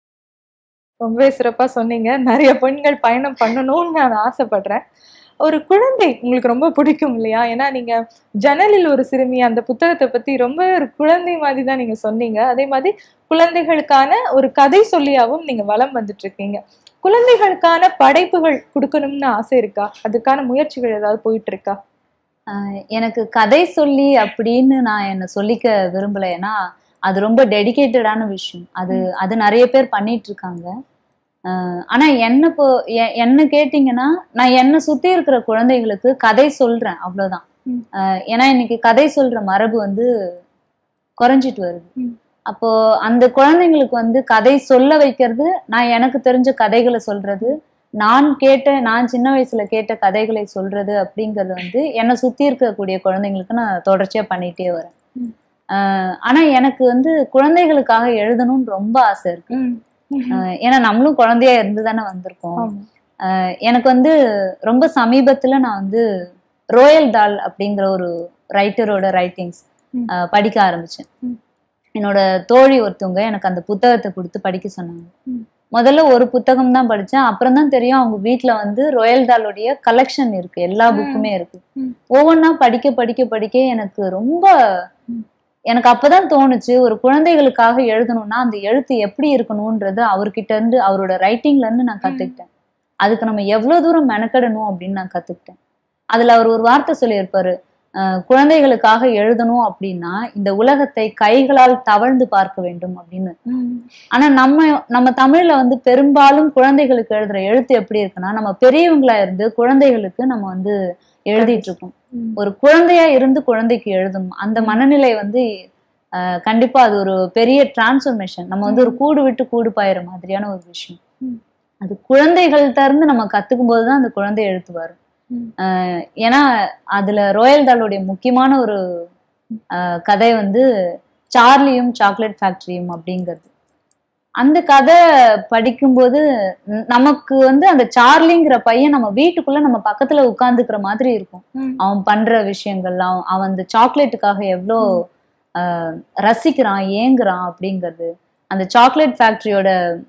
ரொம்பவே சிறப்பா சொன்னீங்க நிறைய பெண்கள் பயணம் பண்ணணும்னு நான் ஆசைப்படுறேன் ஒரு குழந்தை உங்களுக்கு ரொம்ப பிடிக்கும் இல்லையா ஏன்னா நீங்க ஜன்னலில் ஒரு சிறுமி அந்த புத்தகத்தை பத்தி ரொம்ப ஒரு குழந்தை மாதிரி தான் நீங்க சொன்னீங்க அதே மாதிரி குழந்தைகளுக்கான ஒரு கதை சொல்லியாவும் நீங்க வலம் வந்துட்டு இருக்கீங்க குழந்தைகளுக்கான படைப்புகள் கொடுக்கணும்னு ஆசை இருக்கா அதுக்கான முயற்சிகள் ஏதாவது போயிட்டு இருக்கா ஆஹ் எனக்கு கதை சொல்லி அப்படின்னு நான் என்ன சொல்லிக்க விரும்பல ஏன்னா அது ரொம்ப டெடிகேட்டடான விஷயம் அது அது நிறைய பேர் பண்ணிட்டு இருக்காங்க ஆஹ் ஆனா என்ன இப்போ எ- என்ன கேட்டீங்கன்னா நான் என்ன சுத்தி இருக்கிற குழந்தைகளுக்கு கதை சொல்றேன் அவ்வளவுதான் ம். ஆஹ் ஏன்னா இன்னைக்கு கதை சொல்ற மரபு வந்து குறைஞ்சிட்டு வருது ம். அப்போ அந்த குழந்தைங்களுக்கு வந்து கதை சொல்ல வைக்கிறது நான் எனக்கு தெரிஞ்ச கதைகளை சொல்றது நான் கேட்ட நான் சின்ன வயசுல கேட்ட கதைகளை சொல்றது அப்படிங்கறது வந்து என்னை சுத்தி இருக்கக்கூடிய குழந்தைங்களுக்கு நான் தொடர்ச்சியா பண்ணிட்டே வரேன் ம். ஆஹ் ஆனா எனக்கு வந்து குழந்தைகளுக்காக எழுதணும்னு ரொம்ப ஆசை இருக்கு ம். ஆஹ் ஏன்னா நம்மளும் குழந்தையா இருந்து தானே வந்திருக்கோம் ஆமா. ஆஹ் எனக்கு வந்து ரொம்ப சமீபத்துல நான் வந்து ரோயல் தால் அப்படிங்கிற ஒரு ரைட்டரோட ரைட்டிங்ஸ் ம். படிக்க ஆரம்பிச்சேன் ம். என்னோட தோழி ஒருத்தவங்க எனக்கு அந்த புத்தகத்தை கொடுத்து படிக்க சொன்னாங்க ம். முதல்ல ஒரு புத்தகம் தான் படிச்சேன் அப்புறம் தான் தெரியும் அவங்க வீட்ல வந்து ரோயல் தாலுடைய கலெக்ஷன் இருக்கு எல்லா ம். புக்குமே இருக்கு ம். ஒவ்வொன்றா படிக்க படிக்க படிக்க எனக்கு ரொம்ப ம். எனக்கு அப்பதான் தோணுச்சு ஒரு குழந்தைகளுக்காக எழுதணும்னா அந்த எழுத்து எப்படி இருக்கணும்ன்றது அவர்கிட்ட இருந்து அவரோட ரைட்டிங்ல இருந்து நான் கத்துக்கிட்டேன் அதுக்கு நம்ம எவ்வளவு தூரம் மெனக்கெடணும் அப்படின்னு நான் கத்துக்கிட்டேன் அதுல அவர் ஒரு வார்த்தை சொல்லியிருப்பாரு அஹ், குழந்தைகளுக்காக எழுதணும் அப்படின்னா இந்த உலகத்தை கைகளால் தவழ்ந்து பார்க்க வேண்டும் அப்படின்னு ம். ஆனா நம்ம நம்ம தமிழ்ல வந்து பெரும்பாலும் குழந்தைகளுக்கு எழுதுற எழுத்து எப்படி இருக்குன்னா நம்ம பெரியவங்களா இருந்து குழந்தைகளுக்கு நம்ம வந்து எழுதிட்டு இருக்கோம் ம். ஒரு குழந்தையா இருந்து குழந்தைக்கு எழுதணும் அந்த மனநிலை வந்து அஹ், கண்டிப்பா அது ஒரு பெரிய டிரான்ஸ்ஃபர்மேஷன் நம்ம வந்து ஒரு கூடு விட்டு கூடு பாயிற மாதிரியான ஒரு விஷயம் ம். அது குழந்தைகள்கிட்ட இருந்து நம்ம கத்துக்கும் போதுதான் அந்த குழந்தை எழுத்து வரும் ம். அஹ், ஏன்னா அதுல ரோயல் தாலுடைய முக்கியமான ஒரு அஹ், கதை வந்து சார்லியும் சாக்லேட் ஃபேக்டரியும் அப்படிங்கிறது அந்த கதை படிக்கும்போது ந- நமக்கு வந்து அந்த சார்லிங்கிற பையன் நம்ம வீட்டுக்குள்ள நம்ம பக்கத்துல உட்கார்ந்துக்கிற மாதிரி இருக்கும் ம். அவன் பண்ற விஷயங்கள் அவன் அவன் அந்த சாக்லேட்டுக்காக எவ்வளோ ஆஹ், ரசிக்கிறான் ஏங்குறான் அப்படிங்கிறது அந்த சாக்லேட் ஃபேக்டரியோட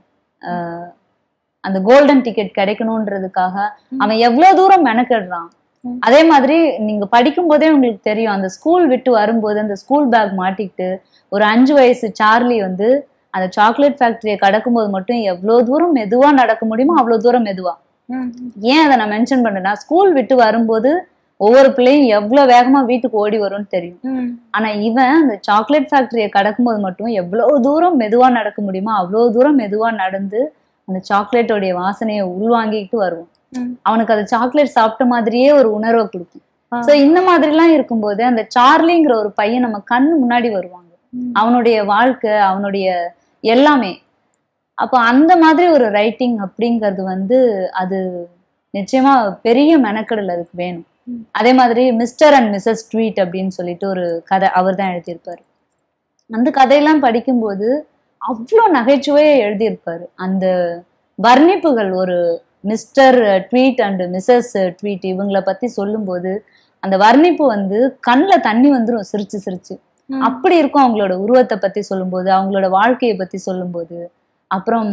அந்த கோல்டன் டிக்கெட் கிடைக்கணுன்றதுக்காக ம். அவன் எவ்வளவு தூரம் மெனக்கெடுறான் ம். அதே மாதிரி நீங்க படிக்கும் போதே உங்களுக்கு தெரியும் அந்த ஸ்கூல் விட்டு வரும்போது அந்த ஸ்கூல் பேக் மாட்டிக்கிட்டு ஒரு அஞ்சு வயசு சார்லி வந்து அந்த சாக்லேட் ஃபேக்டரியை கடக்கும்போது மட்டும் எவ்வளவு தூரம் மெதுவா நடக்க முடியுமோ அவ்வளவு தூரம் மெதுவா ம். ஏன் அதை நான் மென்ஷன் பண்ணேன்னா ஸ்கூல் விட்டு வரும்போது ஒவ்வொரு பிள்ளையும் எவ்வளவு வேகமா வீட்டுக்கு ஓடி வரும்னு தெரியும் ம். ஆனா இவன் அந்த சாக்லேட் ஃபேக்டரியை கடக்கும்போது மட்டும் எவ்வளவு தூரம் மெதுவா நடக்க முடியுமோ அவ்வளவு தூரம் மெதுவா நடந்து அந்த சாக்லேட்டோடைய வாசனையை உள்வாங்கிட்டு வருவான் ம். அவனுக்கு அது சாக்லேட் சாப்பிட்ட மாதிரியே ஒரு உணர்வை கொடுக்கும் ஆ. சோ இந்த மாதிரி எல்லாம் இருக்கும்போது அந்த சார்லிங்கிற ஒரு பையன் நம்ம கண் முன்னாடி வருவாங்க ம். அவனுடைய வாழ்க்கை அவனுடைய எல்லாமே அப்போ அந்த மாதிரி ஒரு ரைட்டிங் அப்படிங்கிறது வந்து அது நிச்சயமா பெரிய மெனக்கடல் அதுக்கு வேணும் ம். அதே மாதிரி மிஸ்டர் அண்ட் மிஸ்ஸஸ் ட்வீட் அப்படின்னு சொல்லிட்டு ஒரு கதை அவர் தான் எழுதியிருப்பாரு அந்த கதையெல்லாம் படிக்கும்போது அவ்வளோ நகைச்சுவையை எழுதியிருப்பாரு அந்த வர்ணிப்புகள் ஒரு mister Tweed and missus Tweed இவங்கள பத்தி சொல்லும்போது அந்த வர்ணிப்பு வந்து கண்ணில் தண்ணி வந்துரும் சிரிச்சு சிரிச்சு ம். அப்படி இருக்கும் அவங்களோட உருவத்தை பத்தி சொல்லும்போது அவங்களோட வாழ்க்கையை பத்தி சொல்லும்போது அப்புறம்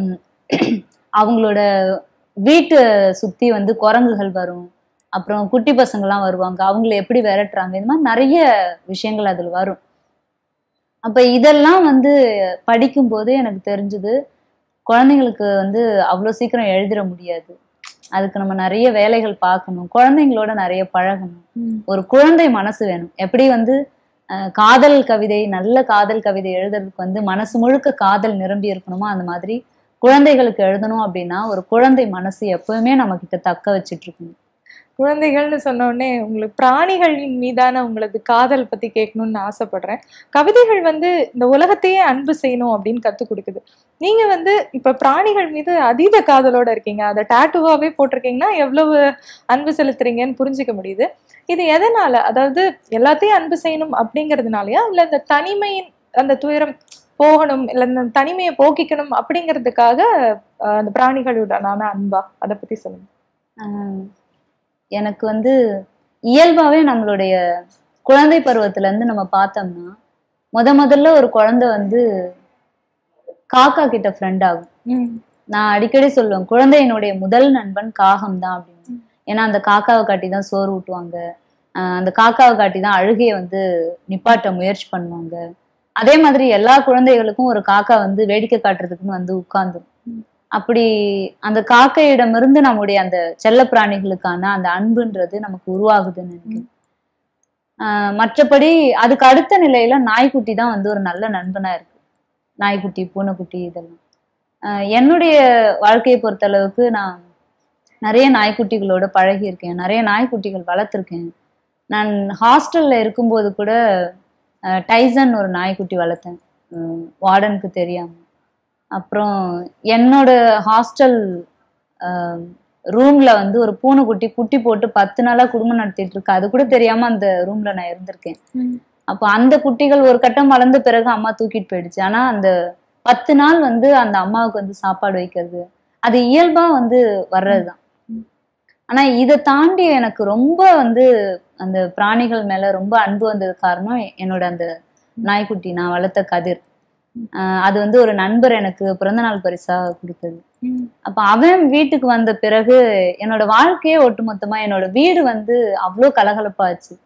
அவங்களோட வீட்டு சுத்தி வந்து குரங்குகள் வரும் அப்புறம் குட்டி பசங்கள்லாம் வருவாங்க அவங்கள எப்படி விரட்டுறாங்க இந்த மாதிரி நிறைய விஷயங்கள் அதுல வரும் அப்ப இதெல்லாம் வந்து படிக்கும்போது எனக்கு தெரிஞ்சது குழந்தைங்களுக்கு வந்து அவ்வளோ சீக்கிரம் எழுதிட முடியாது அதுக்கு நம்ம நிறைய வேலைகள் பார்க்கணும் குழந்தைங்களோட நிறைய பழகணும் ம். ஒரு குழந்தை மனசு வேணும் எப்படி வந்து அஹ், காதல் கவிதை நல்ல காதல் கவிதை எழுதுறதுக்கு வந்து மனசு முழுக்க காதல் நிரம்பி இருக்கணுமோ அந்த மாதிரி குழந்தைகளுக்கு எழுதணும் அப்படின்னா ஒரு குழந்தை மனசு எப்பவுமே நம்ம கிட்ட தக்க வச்சிட்டு இருக்கணும் குழந்தைகள்னு சொன்ன உடனே உங்களுக்கு பிராணிகளின் மீதான உங்களது காதல் பத்தி கேட்கணும்னு நான் ஆசைப்படுறேன் கவிதைகள் வந்து இந்த உலகத்தையே அன்பு செய்யணும் அப்படின்னு கத்து கொடுக்குது நீங்க வந்து இப்ப பிராணிகள் மீது அதீத காதலோட இருக்கீங்க அதை டாட்டுவாவே போட்டிருக்கீங்கன்னா எவ்வளவு அன்பு செலுத்துறீங்கன்னு புரிஞ்சுக்க முடியுது இது எதனால அதாவது எல்லாத்தையும் அன்பு செய்யணும் அப்படிங்கறதுனாலயா இல்ல இந்த தனிமையின் அந்த துயரம் போகணும் இல்ல இந்த தனிமையை போக்கிக்கணும் அப்படிங்கிறதுக்காக அஹ், அந்த பிராணிகளுடனான அன்பா அதை பத்தி சொல்லுங்க ஆஹ் எனக்கு வந்து இயல்பாவே நம்மளுடைய குழந்தை பருவத்துல இருந்து நம்ம பார்த்தோம்னா முத முதல்ல ஒரு குழந்தை வந்து காக்கா கிட்ட ஃப்ரெண்ட் ஆகும் ம் நான் அடிக்கடி சொல்லுவேன் குழந்தையினுடைய முதல் நண்பன் காகம் தான் அப்படின்னு ம். ஏன்னா அந்த காக்காவை காட்டி தான் சோறு ஊட்டுவாங்க ஆஹ் அந்த காக்காவை காட்டி தான் அழுகையை வந்து நிப்பாட்ட முயற்சி பண்ணுவாங்க அதே மாதிரி எல்லா குழந்தைகளுக்கும் ஒரு காக்கா வந்து வேடிக்கை காட்டுறதுக்குன்னு வந்து உட்கார்ந்துரும் ம். அப்படி அந்த காக்கையிடமிருந்து நம்முடைய அந்த செல்ல பிராணிகளுக்கான அந்த அன்புன்றது நமக்கு உருவாகுதுன்னு நினைக்கிறேன் ஆஹ் மற்றபடி அதுக்கு அடுத்த நிலையில நாய்க்குட்டி தான் வந்து ஒரு நல்ல நண்பனா இருக்கு நாய்க்குட்டி பூனைக்குட்டி இதெல்லாம் ஆஹ் என்னுடைய வாழ்க்கையை பொறுத்தளவுக்கு நான் நிறைய நாய்க்குட்டிகளோட பழகியிருக்கேன் நிறைய நாய்க்குட்டிகள் வளர்த்துருக்கேன் நான் ஹாஸ்டல்ல இருக்கும்போது கூட ஆஹ் டைசன் ஒரு நாய்க்குட்டி வளர்த்தேன் வார்டனுக்கு தெரியாம அப்புறம் என்னோட ஹாஸ்டல் ரூம்ல வந்து ஒரு பூனைக்குட்டி குட்டி போட்டு பத்து நாளா குடும்பம் நடத்திட்டு இருக்கு அது கூட தெரியாம அந்த ரூம்ல நான் இருந்திருக்கேன் ம். அப்போ அந்த குட்டிகள் ஒரு கட்டம் வளர்ந்த பிறகு அம்மா தூக்கிட்டு போயிடுச்சு ஆனா அந்த பத்து நாள் வந்து அந்த அம்மாவுக்கு வந்து சாப்பாடு வைக்கிறது அது இயல்பா வந்து வர்றதுதான் ம். ஆனா இதை தாண்டி எனக்கு ரொம்ப வந்து அந்த பிராணிகள் மேல ரொம்ப அன்பு வந்தது காரணம் என்னோட அந்த நாய்க்குட்டி நான் வளர்த்த கதிர் ஆஹ் அது வந்து ஒரு நண்பர் எனக்கு பிறந்தநாள் பரிசா கொடுத்தது ம். அப்ப அவன் வீட்டுக்கு வந்த பிறகு என்னோட வாழ்க்கையே ஒட்டுமொத்தமா என்னோட வீடு வந்து அவ்வளோ கலகலப்பாச்சு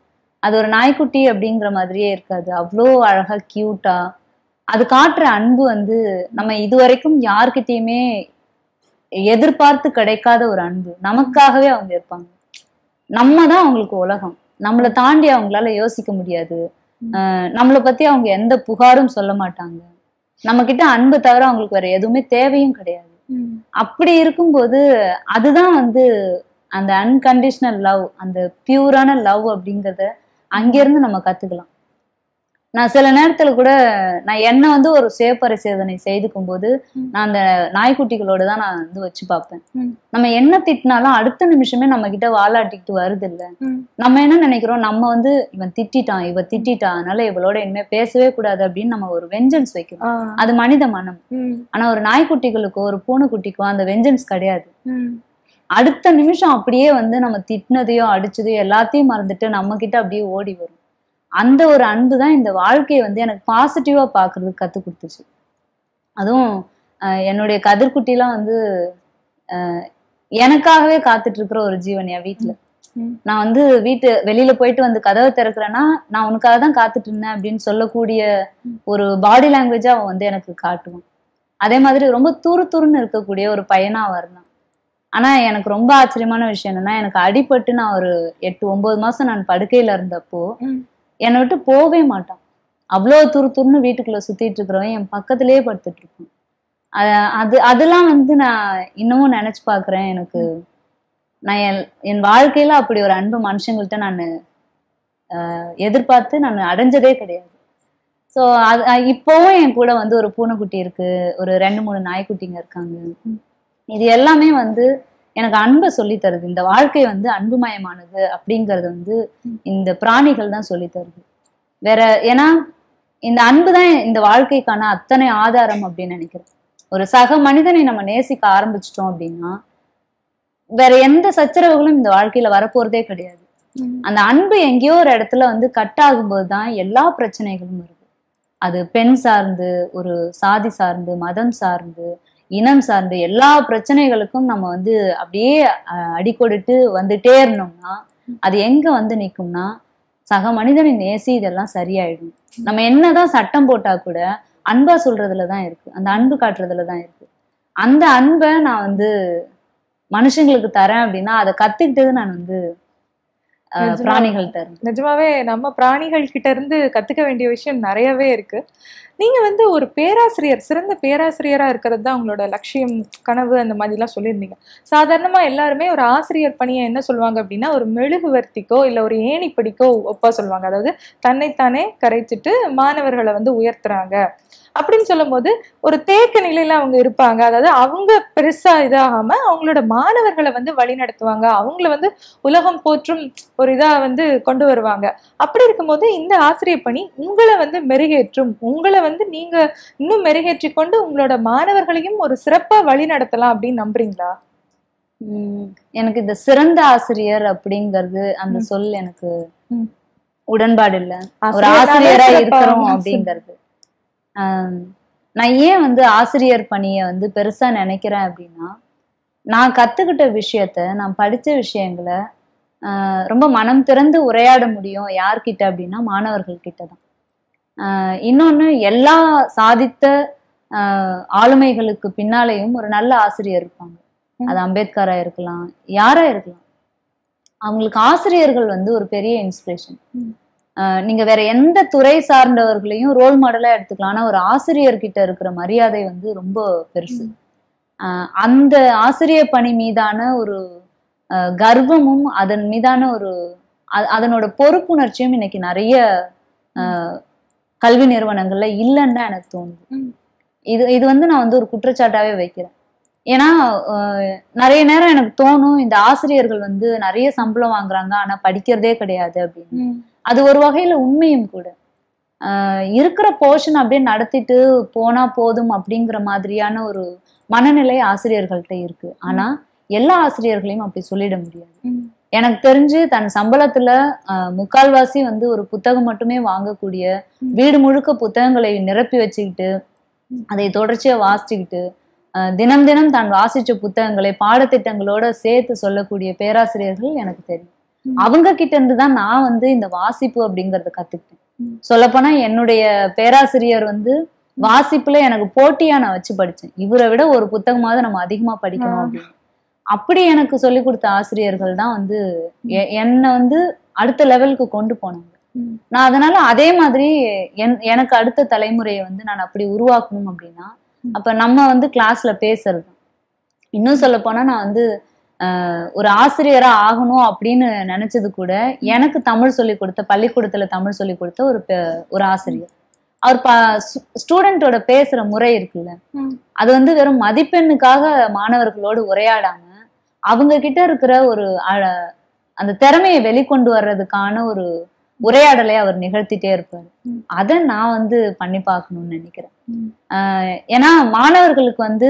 அது ஒரு நாய்க்குட்டி அப்படிங்கிற மாதிரியே இருக்காது அவ்வளோ அழகா கியூட்டா அது காட்டுற அன்பு வந்து நம்ம இதுவரைக்கும் யார்கிட்டயுமே எதிர்பார்த்து கிடைக்காத ஒரு அன்பு நமக்காகவே அவங்க இருப்பாங்க நம்ம தான் அவங்களுக்கு உலகம் நம்மளை தாண்டி அவங்களால யோசிக்க முடியாது அஹ் நம்மளை பத்தி அவங்க எந்த புகாரும் சொல்ல மாட்டாங்க நம்ம கிட்ட அன்பு தவிர அவங்களுக்கு வேற எதுவுமே தேவையும் கிடையாது அப்படி இருக்கும்போது அதுதான் வந்து அந்த அன்கண்டிஷனல் லவ் அந்த பியூரான லவ் அப்படிங்கறத அங்கிருந்து நம்ம கத்துக்கலாம் நான் சில நேரத்துல கூட நான் என்ன வந்து ஒரு சுயபரிசோதனை செய்துக்கும் போது ம். நான் அந்த நாய்க்குட்டிகளோட தான் நான் வந்து வச்சு பார்ப்பேன் ம். நம்ம என்ன திட்டினாலும் அடுத்த நிமிஷமே நம்ம கிட்ட வாலாட்டிக்கிட்டு வருது இல்ல ம். நம்ம என்ன நினைக்கிறோம் நம்ம வந்து இவன் திட்டிட்டான் இவ திட்டிட்டா அதனால இவளோட இனிமே பேசவே கூடாது அப்படின்னு நம்ம ஒரு வெஞ்சன்ஸ் வைக்கிறோம் ஆ. அது மனித மனம் ம். ஆனா ஒரு நாய்க்குட்டிகளுக்கோ ஒரு பூனைக்குட்டிக்கோ அந்த வெஞ்சன்ஸ் கிடையாது ம். அடுத்த நிமிஷம் அப்படியே வந்து நம்ம திட்டினதையோ அடிச்சதையோ எல்லாத்தையும் மறந்துட்டு நம்ம கிட்ட அப்படியே ஓடி வரும் அந்த ஒரு அன்பு தான் இந்த வாழ்க்கையை வந்து எனக்கு பாசிட்டிவா பாக்குறதுக்கு கத்து கொடுத்துச்சு அதுவும் அஹ், என்னுடைய கதிர்குட்டிலாம் வந்து அஹ், எனக்காகவே காத்துட்டு இருக்கிற ஒரு ஜீவன் என் வீட்டுல ம். நான் வந்து வீட்டு வெளியில போயிட்டு வந்து கதவை திறக்கிறேன்னா நான் உனக்காக தான் காத்துட்டு இருந்தேன் அப்படின்னு சொல்லக்கூடிய ஒரு பாடி லாங்குவேஜா அவன் வந்து எனக்கு காட்டுவான் அதே மாதிரி ரொம்ப துரு துருன்னு இருக்கக்கூடிய ஒரு பையனா வரலாம் ஆனா எனக்கு ரொம்ப ஆச்சரியமான விஷயம் என்னன்னா எனக்கு அடிபட்டு நான் ஒரு எட்டு ஒன்பது மாசம் நான் படுக்கையில இருந்தப்போ ம். என்னை விட்டு போகவே மாட்டான் அவ்வளோ துரு துருன்னு வீட்டுக்குள்ள சுத்திட்டு இருக்கிறவன் என் பக்கத்திலேயே படுத்துட்டு இருப்பான் அ- அது அதெல்லாம் வந்து நான் இன்னமும் நினைச்சு பாக்குறேன் எனக்கு நான் என் என் வாழ்க்கையில அப்படி ஒரு அன்பு மனுஷங்கள்ட்ட நான் எதிர்பார்த்து நான் அடைஞ்சதே கிடையாது ஸோ அது அஹ் இப்போவும் என் கூட வந்து ஒரு பூனைக்குட்டி இருக்கு ஒரு ரெண்டு மூணு நாய்க்குட்டிங்க இருக்காங்க இது எல்லாமே வந்து எனக்கு அன்பை சொல்லி தருது இந்த வாழ்க்கை வந்து அன்புமயமானது அப்படிங்கறது வந்து இந்த பிராணிகள் தான் சொல்லி தருது வேற ஏன்னா இந்த அன்பு தான் இந்த வாழ்க்கைக்கான அத்தனை ஆதாரம் அப்படின்னு நினைக்கிறேன் ஒரு சக மனிதனை நம்ம நேசிக்க ஆரம்பிச்சிட்டோம் அப்படின்னா வேற எந்த சச்சரவுகளும் இந்த வாழ்க்கையில வரப்போறதே கிடையாது ம். அந்த அன்பு எங்கேயோ ஒரு இடத்துல வந்து கட் ஆகும்போது தான் எல்லா பிரச்சனைகளும் வருது அது பெண் சார்ந்து ஒரு சாதி சார்ந்து மதம் சார்ந்து இனம் சார்ந்து எல்லா பிரச்சனைகளுக்கும் நம்ம வந்து அப்படியே அஹ், அடிக்கொடுட்டு வந்துட்டே இருந்தோம்னா அது எங்க வந்து நிக்கும்னா சக மனிதனை நேசி இதெல்லாம் சரியாயிடும் நம்ம என்னதான் சட்டம் போட்டா கூட அன்பா சொல்றதுல தான் இருக்கு அந்த அன்பு காட்டுறதுல தான் இருக்கு அந்த அன்பை நான் வந்து மனுஷங்களுக்கு தரேன் அப்படின்னா அதை கத்துக்கிட்டது நான் வந்து அஹ், நிஜமா. பிராணிகள் தரேன் நிஜமாவே நம்ம பிராணிகள் கிட்ட இருந்து கத்துக்க வேண்டிய விஷயம் நிறையவே இருக்கு நீங்க வந்து ஒரு பேராசிரியர் சிறந்த பேராசிரியரா இருக்கிறது தான் உங்களோட லட்சியம் கனவு அந்த மாதிரிலாம் சொல்லியிருந்தீங்க சாதாரணமா எல்லாருமே ஒரு ஆசிரியர் பணியை என்ன சொல்லுவாங்க அப்படின்னா ஒரு மெழுகுவர்த்திக்கோ இல்ல ஒரு ஏணிப்படிக்கோ ஒப்பா சொல்லுவாங்க அதாவது தன்னைத்தானே கரைச்சிட்டு மாணவர்களை வந்து உயர்த்துறாங்க அப்படின்னு சொல்லும்போது ஒரு தேக்க நிலையில அவங்க இருப்பாங்க அதாவது அவங்க பெருசா இதாகாம அவங்களோட மாணவர்களை வந்து வழி நடத்துவாங்க அவங்கள வந்து உலகம் போற்றும் ஒரு இதா வந்து கொண்டு வருவாங்க அப்படி இருக்கும்போது இந்த ஆசிரியர் பணி உங்களை வந்து மெருகேற்றும் உங்களை வந்து நீங்க இன்னும் மெருகேற்றி கொண்டு உங்களோட மாணவர்களையும் ஒரு சிறப்பா வழி நடத்தலாம் அப்படின்னு நம்புறீங்களா உம் எனக்கு இந்த சிறந்த ஆசிரியர் அப்படிங்கிறது அந்த ம். சொல் எனக்கு ம். உடன்பாடு இல்ல ஒரு ஆசிரியர்னாலே ஆசிரியரா சிறப்பா இருக்கிறோம் வந்து- அப்படிங்கிறது ஆம், நான் ஏன் வந்து ஆசிரியர் பணியை வந்து பெருசா நினைக்கிறேன் அப்படின்னா நான் கத்துக்கிட்ட விஷயத்த நான் படிச்ச விஷயங்களை ஆஹ், ரொம்ப மனம் திறந்து உரையாட முடியும் யார்கிட்ட அப்படின்னா மாணவர்கள் கிட்ட தான் ஆஹ், இன்னொன்னு எல்லா சாதித்த ஆஹ், ஆளுமைகளுக்கு பின்னாலேயும் ஒரு நல்ல ஆசிரியர் இருப்பாங்க ம். அது அம்பேத்கரா இருக்கலாம் யாரா இருக்கலாம் அவங்களுக்கு ஆசிரியர்கள் வந்து ஒரு பெரிய இன்ஸ்பிரேஷன் ம். நீங்க வேற எந்த துறை சார்ந்தவர்களையும் ரோல் மாடலா எடுத்துக்கலாம் ஆனா ஒரு ஆசிரியர்கிட்ட இருக்கிற மரியாதை வந்து ரொம்ப பெருசு ஆஹ் அந்த ஆசிரியர் பணி மீதான ஒரு ஆஹ் கர்வமும் அதன் மீதான ஒரு அ- அதனோட பொறுப்புணர்ச்சியும் இன்னைக்கு நிறைய ஆஹ் கல்வி நிறுவனங்கள்ல இல்லைன்னு தான் எனக்கு தோணுது ம். இது இது வந்து நான் வந்து ஒரு குற்றச்சாட்டாவே வைக்கிறேன் ஏன்னா ஆஹ் நிறைய நேரம் எனக்கு தோணும் இந்த ஆசிரியர்கள் வந்து நிறைய சம்பளம் வாங்குறாங்க ஆனா படிக்கிறதே கிடையாது அப்படின்னு அது ஒரு வகையில உண்மையும் கூட ஆஹ் இருக்கிற போர்ஷன் அப்படியே நடத்திட்டு போனா போதும் அப்படிங்கிற மாதிரியான ஒரு மனநிலை ஆசிரியர்கள்ட்ட இருக்கு ஆனா எல்லா ஆசிரியர்களையும் அப்படி சொல்லிட முடியாது எனக்கு தெரிஞ்சு தன் சம்பளத்துல ஆஹ், முக்கால்வாசி வந்து ஒரு புத்தகம் மட்டுமே வாங்கக்கூடிய ம். வீடு முழுக்க புத்தகங்களை நிரப்பி வச்சுக்கிட்டு ம். அதை தொடர்ச்சியா வாசிச்சுக்கிட்டு ஆஹ், தினம் தினம் தான் வாசிச்ச புத்தகங்களை பாடத்திட்டங்களோட சேர்த்து சொல்லக்கூடிய பேராசிரியர்கள் எனக்கு தெரியும் ம். அவங்க கிட்ட இருந்து தான் நான் வந்து இந்த வாசிப்பு அப்படிங்கறத கத்துக்கிட்டேன் ம். சொல்லப்போனா என்னுடைய பேராசிரியர் வந்து வாசிப்புல எனக்கு போட்டியா நான் வச்சு படிச்சேன் இவரை விட ஒரு புத்தகமாவது நம்ம அதிகமா படிக்கணும் ஆ. அப்படின்னு அப்படி எனக்கு சொல்லி கொடுத்த ஆசிரியர்கள் தான் வந்து எ- என்னை வந்து அடுத்த லெவலுக்கு கொண்டு போனாங்க ம். நான் அதனால அதே மாதிரி என் எனக்கு அடுத்த தலைமுறையை வந்து நான் அப்படி உருவாக்கணும் அப்படின்னா ம். அப்ப நம்ம வந்து கிளாஸ்ல பேசுறது இன்னும் சொல்ல போனா நான் வந்து ஆஹ், ஒரு ஆசிரியரா ஆகணும் அப்படின்னு நினைச்சது கூட எனக்கு தமிழ் சொல்லி கொடுத்த பள்ளிக்கூடத்துல தமிழ் சொல்லி கொடுத்த ஒரு பெ- ஒரு ஆசிரியர் அவர் ஸ்டூடெண்டோட பேசுற முறை இருக்குல்ல ம். அது வந்து வெறும் மதிப்பெண்ணுக்காக மாணவர்களோடு உரையாடாம அவங்க கிட்ட இருக்கிற ஒரு அழ- அந்த திறமையை வெளிக்கொண்டு வர்றதுக்கான ஒரு உரையாடலை அவர் நிகழ்த்திட்டே இருப்பாரு ம். அதை நான் வந்து பண்ணி பார்க்கணும்னு நினைக்கிறேன் ம். ஆஹ் ஏன்னா மாணவர்களுக்கு வந்து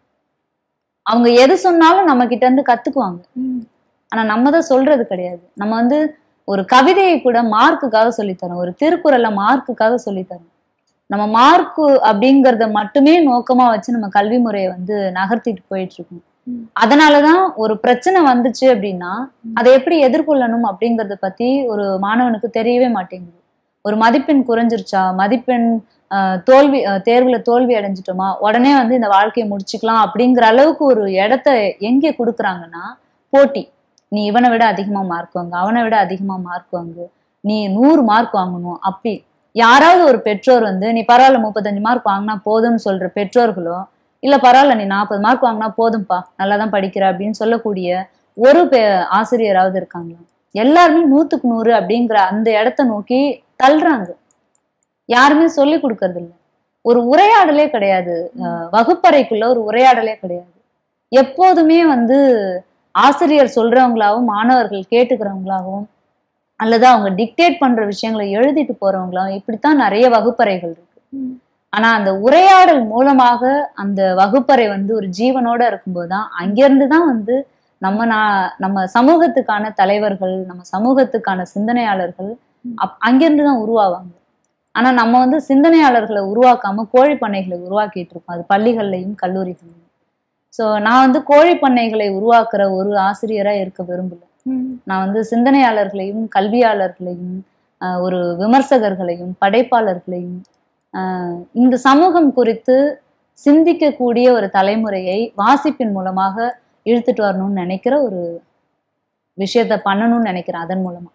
அவங்க எது சொன்னாலும் நம்ம கிட்ட இருந்து கத்துக்குவாங்க ம். ஆனா நம்ம தான் சொல்றது கிடையாது நம்ம வந்து ஒரு கவிதையை கூட மார்க்குக்காக சொல்லித்தரோம் ஒரு திருக்குறளை மார்க்குக்காக சொல்லித்தரோம் நம்ம மார்க்கு அப்படிங்கறத மட்டுமே நோக்கமா வச்சு நம்ம கல்வி முறையை வந்து நகர்த்திட்டு போயிட்டு இருக்கோம் ம். அதனாலதான் ஒரு பிரச்சனை வந்துச்சு அப்படின்னா அதை எப்படி எதிர்கொள்ளணும் அப்படிங்கறத பத்தி ஒரு மாணவனுக்கு தெரியவே மாட்டேங்குது ஒரு மதிப்பெண் குறைஞ்சிருச்சா மதிப்பெண் ஆஹ், தோல்வி ஆஹ், தேர்வுல தோல்வி அடைஞ்சிட்டோமா உடனே வந்து இந்த வாழ்க்கையை முடிச்சுக்கலாம் அப்படிங்கிற அளவுக்கு ஒரு இடத்த எங்கே கொடுக்குறாங்கன்னா போட்டி நீ இவனை விட அதிகமா மார்க் வாங்கு அவனை விட அதிகமா மார்க் வாங்கு நீ நூறு மார்க் வாங்கணும் அப்படி யாராவது ஒரு பெற்றோர் வந்து நீ பரவாயில்ல முப்பத்தஞ்சு மார்க் வாங்கினா போதும்னு சொல்ற பெற்றோர்களோ இல்ல பரவாயில்ல நீ நாற்பது மார்க் வாங்கினா போதும்பா நல்லா தான் படிக்கிற அப்படின்னு சொல்லக்கூடிய ஒரு பெ ஆசிரியராவது இருக்காங்களா எல்லாருமே நூத்துக்கு நூறு அப்படிங்கிற அந்த இடத்த நோக்கி தள்ளுறாங்க யாருமே சொல்லி கொடுக்கறது இல்ல ஒரு உரையாடலே கிடையாது அஹ் வகுப்பறைக்குள்ள ஒரு உரையாடலே கிடையாது எப்போதுமே வந்து ஆசிரியர் சொல்றவங்களாவும் மாணவர்கள் கேட்டுக்கிறவங்களாகவும் அல்லது அவங்க டிக்டேட் பண்ற விஷயங்களை எழுதிட்டு போறவங்களாவும் இப்படித்தான் நிறைய வகுப்பறைகள் இருக்கு ம். ஆனா அந்த உரையாடல் மூலமாக அந்த வகுப்பறை வந்து ஒரு ஜீவனோட இருக்கும்போது தான் அங்கிருந்து தான் வந்து நம்ம நா- நம்ம சமூகத்துக்கான தலைவர்கள் நம்ம சமூகத்துக்கான சிந்தனையாளர்கள் அப்- அங்கிருந்து தான் உருவாவாங்க ஆனா நம்ம வந்து சிந்தனையாளர்களை உருவாக்காம கோழி பண்ணைகளை உருவாக்கிட்டு இருக்கோம் அது பள்ளிகள்லையும் கல்லூரிகள்லையும் ஸோ நான் வந்து கோழி பண்ணைகளை உருவாக்குற ஒரு ஆசிரியரா இருக்க விரும்பல ம். நான் வந்து சிந்தனையாளர்களையும் கல்வியாளர்களையும் ஆஹ் ஒரு விமர்சகர்களையும் படைப்பாளர்களையும் ஆஹ் இந்த சமூகம் குறித்து சிந்திக்கக்கூடிய ஒரு தலைமுறையை வாசிப்பின் மூலமாக இழுத்துட்டு வரணும்னு நினைக்கிற ஒரு விஷயத்த பண்ணணும்னு நினைக்கிறேன் அதன் மூலமா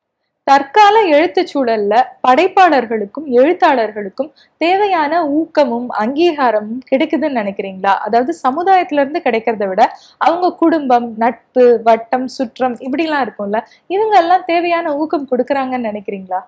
தற்கால எழுத்துச் சூழல்ல படைப்பாளர்களுக்கும் எழுத்தாளர்களுக்கும் தேவையான ஊக்கமும் அங்கீகாரமும் கிடைக்குதுன்னு நினைக்கிறீங்களா அதாவது சமுதாயத்துல இருந்து கிடைக்கிறத விட அவங்க குடும்பம் நட்பு வட்டம் சுற்றம் இப்படிலாம் இருக்கும்ல இவங்க எல்லாம் தேவையான ஊக்கம் கொடுக்கறாங்கன்னு நினைக்கிறீங்களா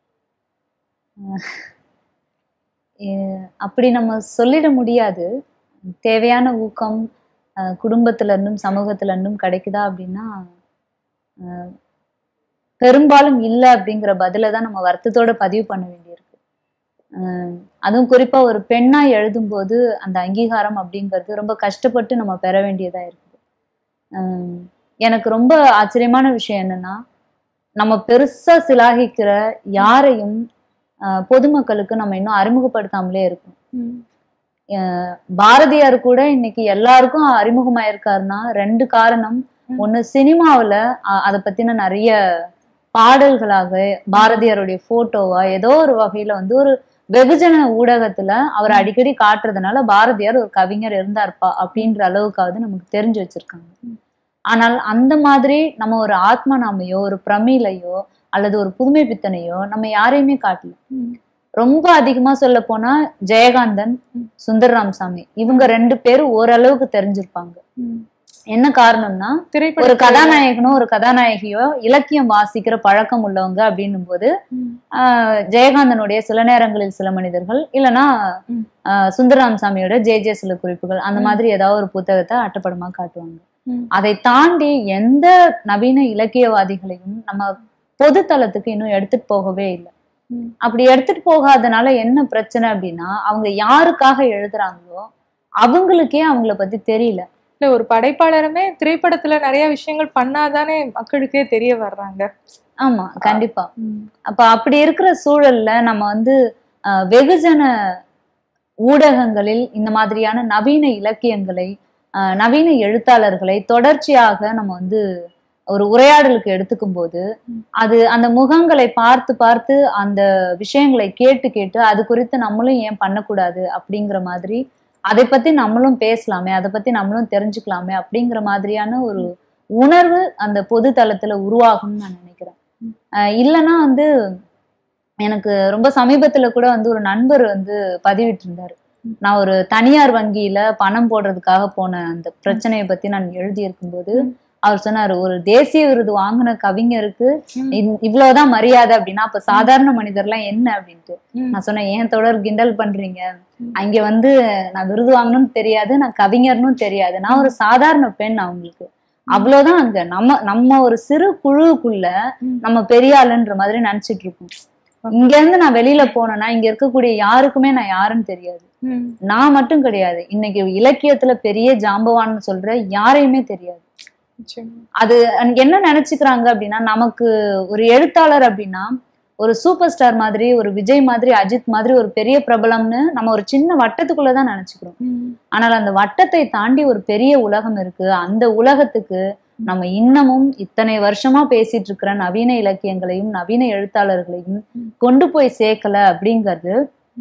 எ- அப்படி நம்ம சொல்லிட முடியாது தேவையான ஊக்கம் அஹ், குடும்பத்துல இருந்தும் சமூகத்துல இருந்தும் கிடைக்குதா அப்படின்னா அஹ், பெரும்பாலும் இல்லை அப்படிங்கிற பதில தான் நம்ம வருத்தத்தோட பதிவு பண்ண வேண்டியிருக்கு அஹ், அதுவும் குறிப்பா ஒரு பெண்ணா எழுதும்போது அந்த அங்கீகாரம் அப்படிங்கிறது ரொம்ப கஷ்டப்பட்டு நம்ம பெற வேண்டியதா இருக்குது அஹ், எனக்கு ரொம்ப ஆச்சரியமான விஷயம் என்னன்னா நம்ம பெருசா சிலாகிக்கிற யாரையும் அஹ், பொதுமக்களுக்கு நம்ம இன்னும் அறிமுகப்படுத்தாமலே இருக்கோம் பாரதியார் கூட இன்னைக்கு எல்லாருக்கும் அறிமுகமாயிருக்காருன்னா ரெண்டு காரணம் ம். ஒண்ணு சினிமாவுல அ- அதை பத்தின நிறைய பாடல்களாக பாரதியாருடைய போட்டோவா ஏதோ ஒரு வகையில வந்து ஒரு வெகுஜன ஊடகத்துல அவர் அடிக்கடி காட்டுறதுனால பாரதியார் ஒரு கவிஞர் இருந்தார்ப்பா அப்படின்ற அளவுக்காவது நமக்கு தெரிஞ்சு வச்சிருக்காங்க ம். ஆனால் அந்த மாதிரி நம்ம ஒரு ஆத்மநாமையோ ஒரு பிரமிழையோ அல்லது ஒரு புதுமை பித்தனையோ நம்ம யாரையுமே காட்டல ரொம்ப அதிகமா சொல்ல போனா ஜெயகாந்தன் ம். சுந்தர் ராமசாமி இவங்க ரெண்டு பேரும் ஓரளவுக்கு தெரிஞ்சிருப்பாங்க என்ன காரணம்னா ஒரு திரைப்பட கதாநாயகனோ ஒரு கதாநாயகியோ இலக்கியம் வாசிக்கிற பழக்கம் உள்ளவங்க அப்படின்னும் போது ஆஹ், ஜெயகாந்தனுடைய சில நேரங்களில் சில மனிதர்கள் இல்லைன்னா ம். ஆஹ், சுந்தர் ராமசாமியோட ஜே ஜே சில குறிப்புகள் அந்த ம். மாதிரி ஏதாவது ஒரு புத்தகத்தை அட்டப்படமா காட்டுவாங்க ம். அதை தாண்டி எந்த நவீன இலக்கியவாதிகளையும் நம்ம பொது தளத்துக்கு இன்னும் எடுத்துட்டு போகவே இல்லை ம். அப்படி எடுத்துட்டு போகாதனால என்ன பிரச்சனை அப்படின்னா அவங்க யாருக்காக எழுதுறாங்களோ அவங்களுக்கே அவங்கள பத்தி தெரியல இல்ல ஒரு படைப்பாளருமே திரைப்படத்துல நிறைய விஷயங்கள் பண்ணாதானே மக்களுக்கே தெரிய வர்றாங்க ஆமா கண்டிப்பா அப்ப அப்படி இருக்கிற சூழல்ல நம்ம வந்து அஹ், வெகுஜன ஊடகங்களில் இந்த மாதிரியான நவீன இலக்கியங்களை அஹ், நவீன எழுத்தாளர்களை தொடர்ச்சியாக நம்ம வந்து ஒரு உரையாடலுக்கு எடுத்துக்கும் போது அது அந்த முகங்களை பார்த்து பார்த்து அந்த விஷயங்களை கேட்டு கேட்டு அது குறித்து நம்மளும் ஏன் பண்ணக்கூடாது அப்படிங்கிற மாதிரி அதை பத்தி நம்மளும் பேசலாமே அதை பத்தி நம்மளும் தெரிஞ்சுக்கலாமே அப்படிங்கிற மாதிரியான ஒரு உணர்வு அந்த பொது தளத்துல உருவாகும்னு நான் நினைக்கிறேன் அஹ் இல்லைன்னா வந்து எனக்கு ரொம்ப சமீபத்துல கூட வந்து ஒரு நண்பர் வந்து பதிவிட்டு இருந்தாரு நான் ஒரு தனியார் வங்கியில பணம் போடுறதுக்காக போன அந்த பிரச்சனையை பத்தி நான் எழுதி இருக்கும்போது அவர் சொன்னாரு ஒரு தேசிய விருது வாங்கின கவிஞருக்கு இந்- இவ்வளவுதான் மரியாதை அப்படின்னா அப்ப சாதாரண மனிதர்லாம் என்ன அப்படின்ட்டு நான் சொன்னேன் ஏன் தொடர் கிண்டல் பண்றீங்க அங்க வந்து நான் விருது வாங்கணும்னு தெரியாது நான் கவிஞர்னும் தெரியாது நான் ஒரு சாதாரண பெண் அவங்களுக்கு அவ்வளவுதான் அங்க நம்ம நம்ம ஒரு சிறு குழுவுக்குள்ள ம். நம்ம பெரிய ஆளுன்ற மாதிரி நினைச்சிட்டு இருக்கோம் இங்க இருந்து நான் வெளியில போனேன்னா இங்க இருக்கக்கூடிய யாருக்குமே நான் யாருன்னு தெரியாது ம். நான் மட்டும் கிடையாது இன்னைக்கு இலக்கியத்துல பெரிய ஜாம்பவான்னு சொல்ற யாரையுமே தெரியாது நிச்சயமா. அது அன்னைக்கு என்ன நினைச்சுக்கிறாங்க அப்படின்னா நமக்கு ஒரு எழுத்தாளர் அப்படின்னா ஒரு சூப்பர் ஸ்டார் மாதிரி ஒரு விஜய் மாதிரி அஜித் மாதிரி ஒரு பெரிய பிரபலம்னு நம்ம ஒரு சின்ன வட்டத்துக்குள்ளதான் நினைச்சுக்கிறோம் ம். ஆனால் அந்த வட்டத்தை தாண்டி ஒரு பெரிய உலகம் இருக்கு அந்த உலகத்துக்கு நம்ம இன்னமும் இத்தனை வருஷமா பேசிட்டு இருக்கிற நவீன இலக்கியங்களையும் நவீன எழுத்தாளர்களையும் கொண்டு போய் சேர்க்கல அப்படிங்கிறது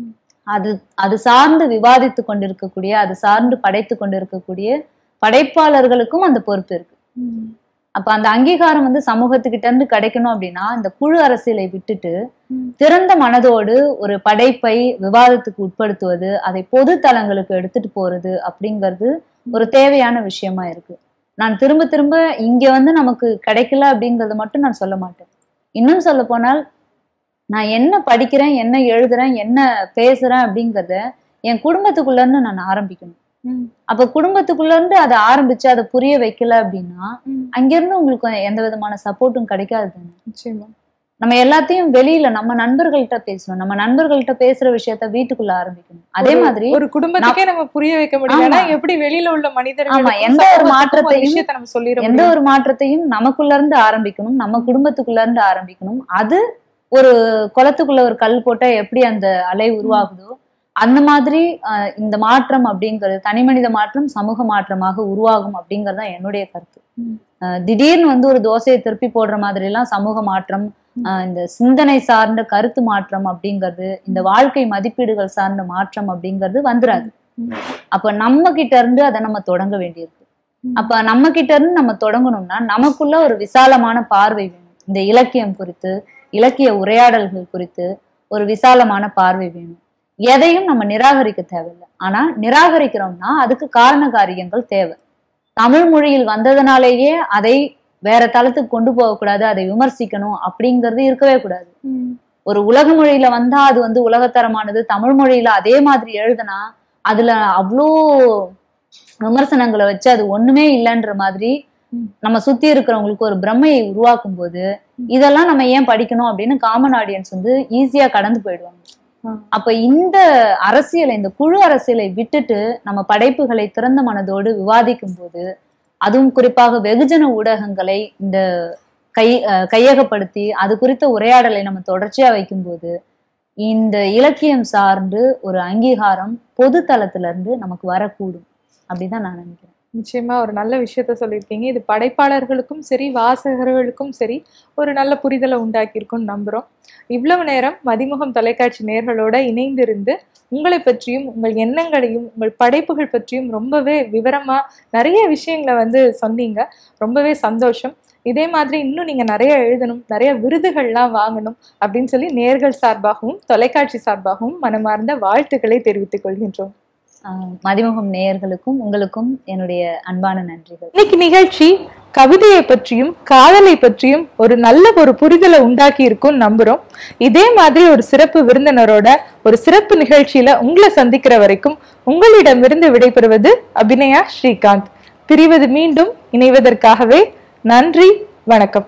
அது அது சார்ந்து விவாதித்து கொண்டிருக்கக்கூடிய அது சார்ந்து படைத்து கொண்டிருக்கக்கூடிய படைப்பாளர்களுக்கும் அந்த பொறுப்பு இருக்கு ம். அப்ப அந்த அங்கீகாரம் வந்து சமூகத்துக்கிட்ட இருந்து கிடைக்கணும் அப்படின்னா இந்த குழு அரசியலை விட்டுட்டு ம். திறந்த மனதோடு ஒரு படைப்பை விவாதத்துக்கு உட்படுத்துவது அதை பொது தளங்களுக்கு எடுத்துட்டு போறது அப்படிங்கிறது ஒரு தேவையான விஷயமா இருக்கு நான் திரும்ப திரும்ப இங்க வந்து நமக்கு கிடைக்கல அப்படிங்கறது மட்டும் நான் சொல்ல மாட்டேன் இன்னும் சொல்ல போனால் நான் என்ன படிக்கிறேன் என்ன எழுதுறேன் என்ன பேசுறேன் அப்படிங்கறத என் குடும்பத்துக்குள்ள இருந்து நான் ஆரம்பிக்கணும் ம். அப்ப குடும்பத்துக்குள்ள இருந்து அதை ஆரம்பிச்சு அதை புரிய வைக்கல அப்படின்னா ம். அங்கிருந்து உங்களுக்கு எந்த விதமான சப்போர்ட்டும் கிடைக்காது தானே நிச்சயமா. நம்ம எல்லாத்தையும் வெளியில நம்ம நண்பர்கள்ட்ட பேசணும் நம்ம நண்பர்கள்ட்ட பேசுற விஷயத்த வீட்டுக்குள்ள ஆரம்பிக்கணும் அதே ஒரு- மாதிரி ஒரு குடும்பத்துக்கே நம்ம புரிய வைக்க முடியலன்னா ஆமா. எப்படி வெளியில உள்ள ஆமா, மனிதர்கள் எந்த ஒரு மாற்றத்தையும் விஷயத்தை நம்ம சொல்லிட எந்த ஒரு மாற்றத்தையும் நமக்குள்ள இருந்து ஆரம்பிக்கணும் நம்ம குடும்பத்துக்குள்ள இருந்து ஆரம்பிக்கணும் அது ஒரு குளத்துக்குள்ள ஒரு கல் போட்டா எப்படி அந்த அலை உருவாகுதோ அந்த மாதிரி அஹ், இந்த மாற்றம் அப்படிங்கிறது தனி மனித மாற்றம் சமூக மாற்றமாக உருவாகும் அப்படிங்கிறது தான் என்னுடைய கருத்து ம். அஹ், திடீர்னு வந்து ஒரு தோசையை திருப்பி போடுற மாதிரி எல்லாம் சமூக மாற்றம் அஹ், இந்த சிந்தனை சார்ந்த கருத்து மாற்றம் அப்படிங்கிறது இந்த வாழ்க்கை மதிப்பீடுகள் சார்ந்த மாற்றம் அப்படிங்கிறது வந்துராது ம். அப்ப நம்ம கிட்ட இருந்து அதை நம்ம தொடங்க வேண்டியிருக்கு ம். அப்ப நம்ம கிட்ட இருந்து நம்ம தொடங்கணும்னா நமக்குள்ள ஒரு விசாலமான பார்வை வேணும் இந்த இலக்கியம் குறித்து இலக்கிய உரையாடல்கள் குறித்து ஒரு விசாலமான பார்வை வேணும் எதையும் நம்ம நிராகரிக்க தேவையில்லை ஆனா நிராகரிக்கிறோம்னா அதுக்கு காரண காரியங்கள் தேவை தமிழ் மொழியில் வந்ததுனாலேயே அதை வேற தளத்துக்கு கொண்டு போகக்கூடாது அதை விமர்சிக்கணும் அப்படிங்கிறது இருக்கவே கூடாது ம். ஒரு உலக மொழியில வந்தா அது வந்து உலகத்தரமானது தமிழ் மொழியில அதே மாதிரி எழுதுனா அதுல அவ்வளோ விமர்சனங்களை வச்சு அது ஒண்ணுமே இல்லைன்ற மாதிரி ம். நம்ம சுத்தி இருக்கிறவங்களுக்கு ஒரு பிரம்மையை உருவாக்கும் போது இதெல்லாம் நம்ம ஏன் படிக்கணும் அப்படின்னு காமன் ஆடியன்ஸ் வந்து ஈஸியா கடந்து போயிடுவாங்க ஆ. அப்ப இந்த அரசியலை இந்த குழு அரசியலை விட்டுட்டு நம்ம படைப்புகளை திறந்த மனதோடு விவாதிக்கும் போது அதுவும் குறிப்பாக வெகுஜன ஊடகங்களை இந்த கை அஹ் கையகப்படுத்தி அது குறித்த உரையாடலை நம்ம தொடர்ச்சியா வைக்கும்போது இந்த இலக்கியம் சார்ந்து ஒரு அங்கீகாரம் பொது தளத்துல இருந்து நமக்கு வரக்கூடும் அப்படிதான் நான் நினைக்கிறேன் நிச்சயமா ஒரு நல்ல விஷயத்த சொல்லியிருக்கீங்க இது படைப்பாளர்களுக்கும் சரி வாசகர்களுக்கும் சரி ஒரு நல்ல புரிதலை உண்டாக்கியிருக்கும்னு நம்புறோம் இவ்வளவு நேரம் மதிமுகம் தொலைக்காட்சி நேர்களோட இணைந்திருந்து உங்களை பற்றியும் உங்கள் எண்ணங்களையும் உங்கள் படைப்புகள் பற்றியும் ரொம்பவே விவரமா நிறைய விஷயங்களை வந்து சொன்னீங்க ரொம்பவே சந்தோஷம் இதே மாதிரி இன்னும் நீங்க நிறைய எழுதணும் நிறைய விருதுகள்லாம் வாங்கணும் அப்படின்னு சொல்லி நேர்கள் சார்பாகவும் தொலைக்காட்சி சார்பாகவும் மனமார்ந்த வாழ்த்துக்களை தெரிவித்துக் கொள்கின்றோம் ஆஹ் மதிமுகம் நேயர்களுக்கும் உங்களுக்கும் என்னுடைய அன்பான நன்றிகள் இன்னைக்கு நிகழ்ச்சி கவிதையை பற்றியும் காதலை பற்றியும் ஒரு நல்ல ஒரு புரிதலை உண்டாக்கி இருக்கும்னு நம்புறோம் இதே மாதிரி ஒரு சிறப்பு விருந்தினரோட ஒரு சிறப்பு நிகழ்ச்சியில உங்களை சந்திக்கிற வரைக்கும் உங்களிடமிருந்து விடைபெறுவது அபிநயா ஸ்ரீகாந்த் பிரிவது மீண்டும் இணைவதற்காகவே நன்றி வணக்கம்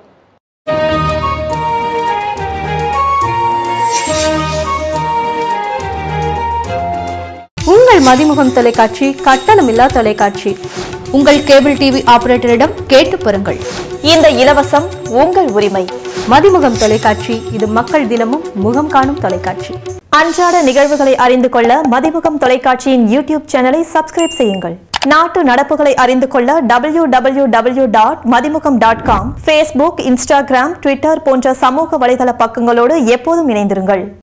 உங்கள் மதிமுகம் தொலைக்காட்சி கட்டணமில்லா தொலைக்காட்சி உங்கள் கேபிள் டிவி ஆபரேட்டரிடம் கேட்டு பெறுங்கள் இந்த இலவசம் உங்கள் உரிமை மதிமுகம் தொலைக்காட்சி இது மக்கள் தினமும் முகம் காணும் தொலைக்காட்சி அன்றாட நிகழ்வுகளை அறிந்து கொள்ள மதிமுகம் தொலைக்காட்சியின் யூடியூப் சேனலை சப்ஸ்கிரைப் செய்யுங்கள் நாட்டு நடப்புகளை அறிந்து கொள்ள W W W dot Mathimugam dot com Facebook Instagram Twitter போன்ற சமூக வலைதள பக்கங்களோடு எப்போதும் இணைந்திருங்கள்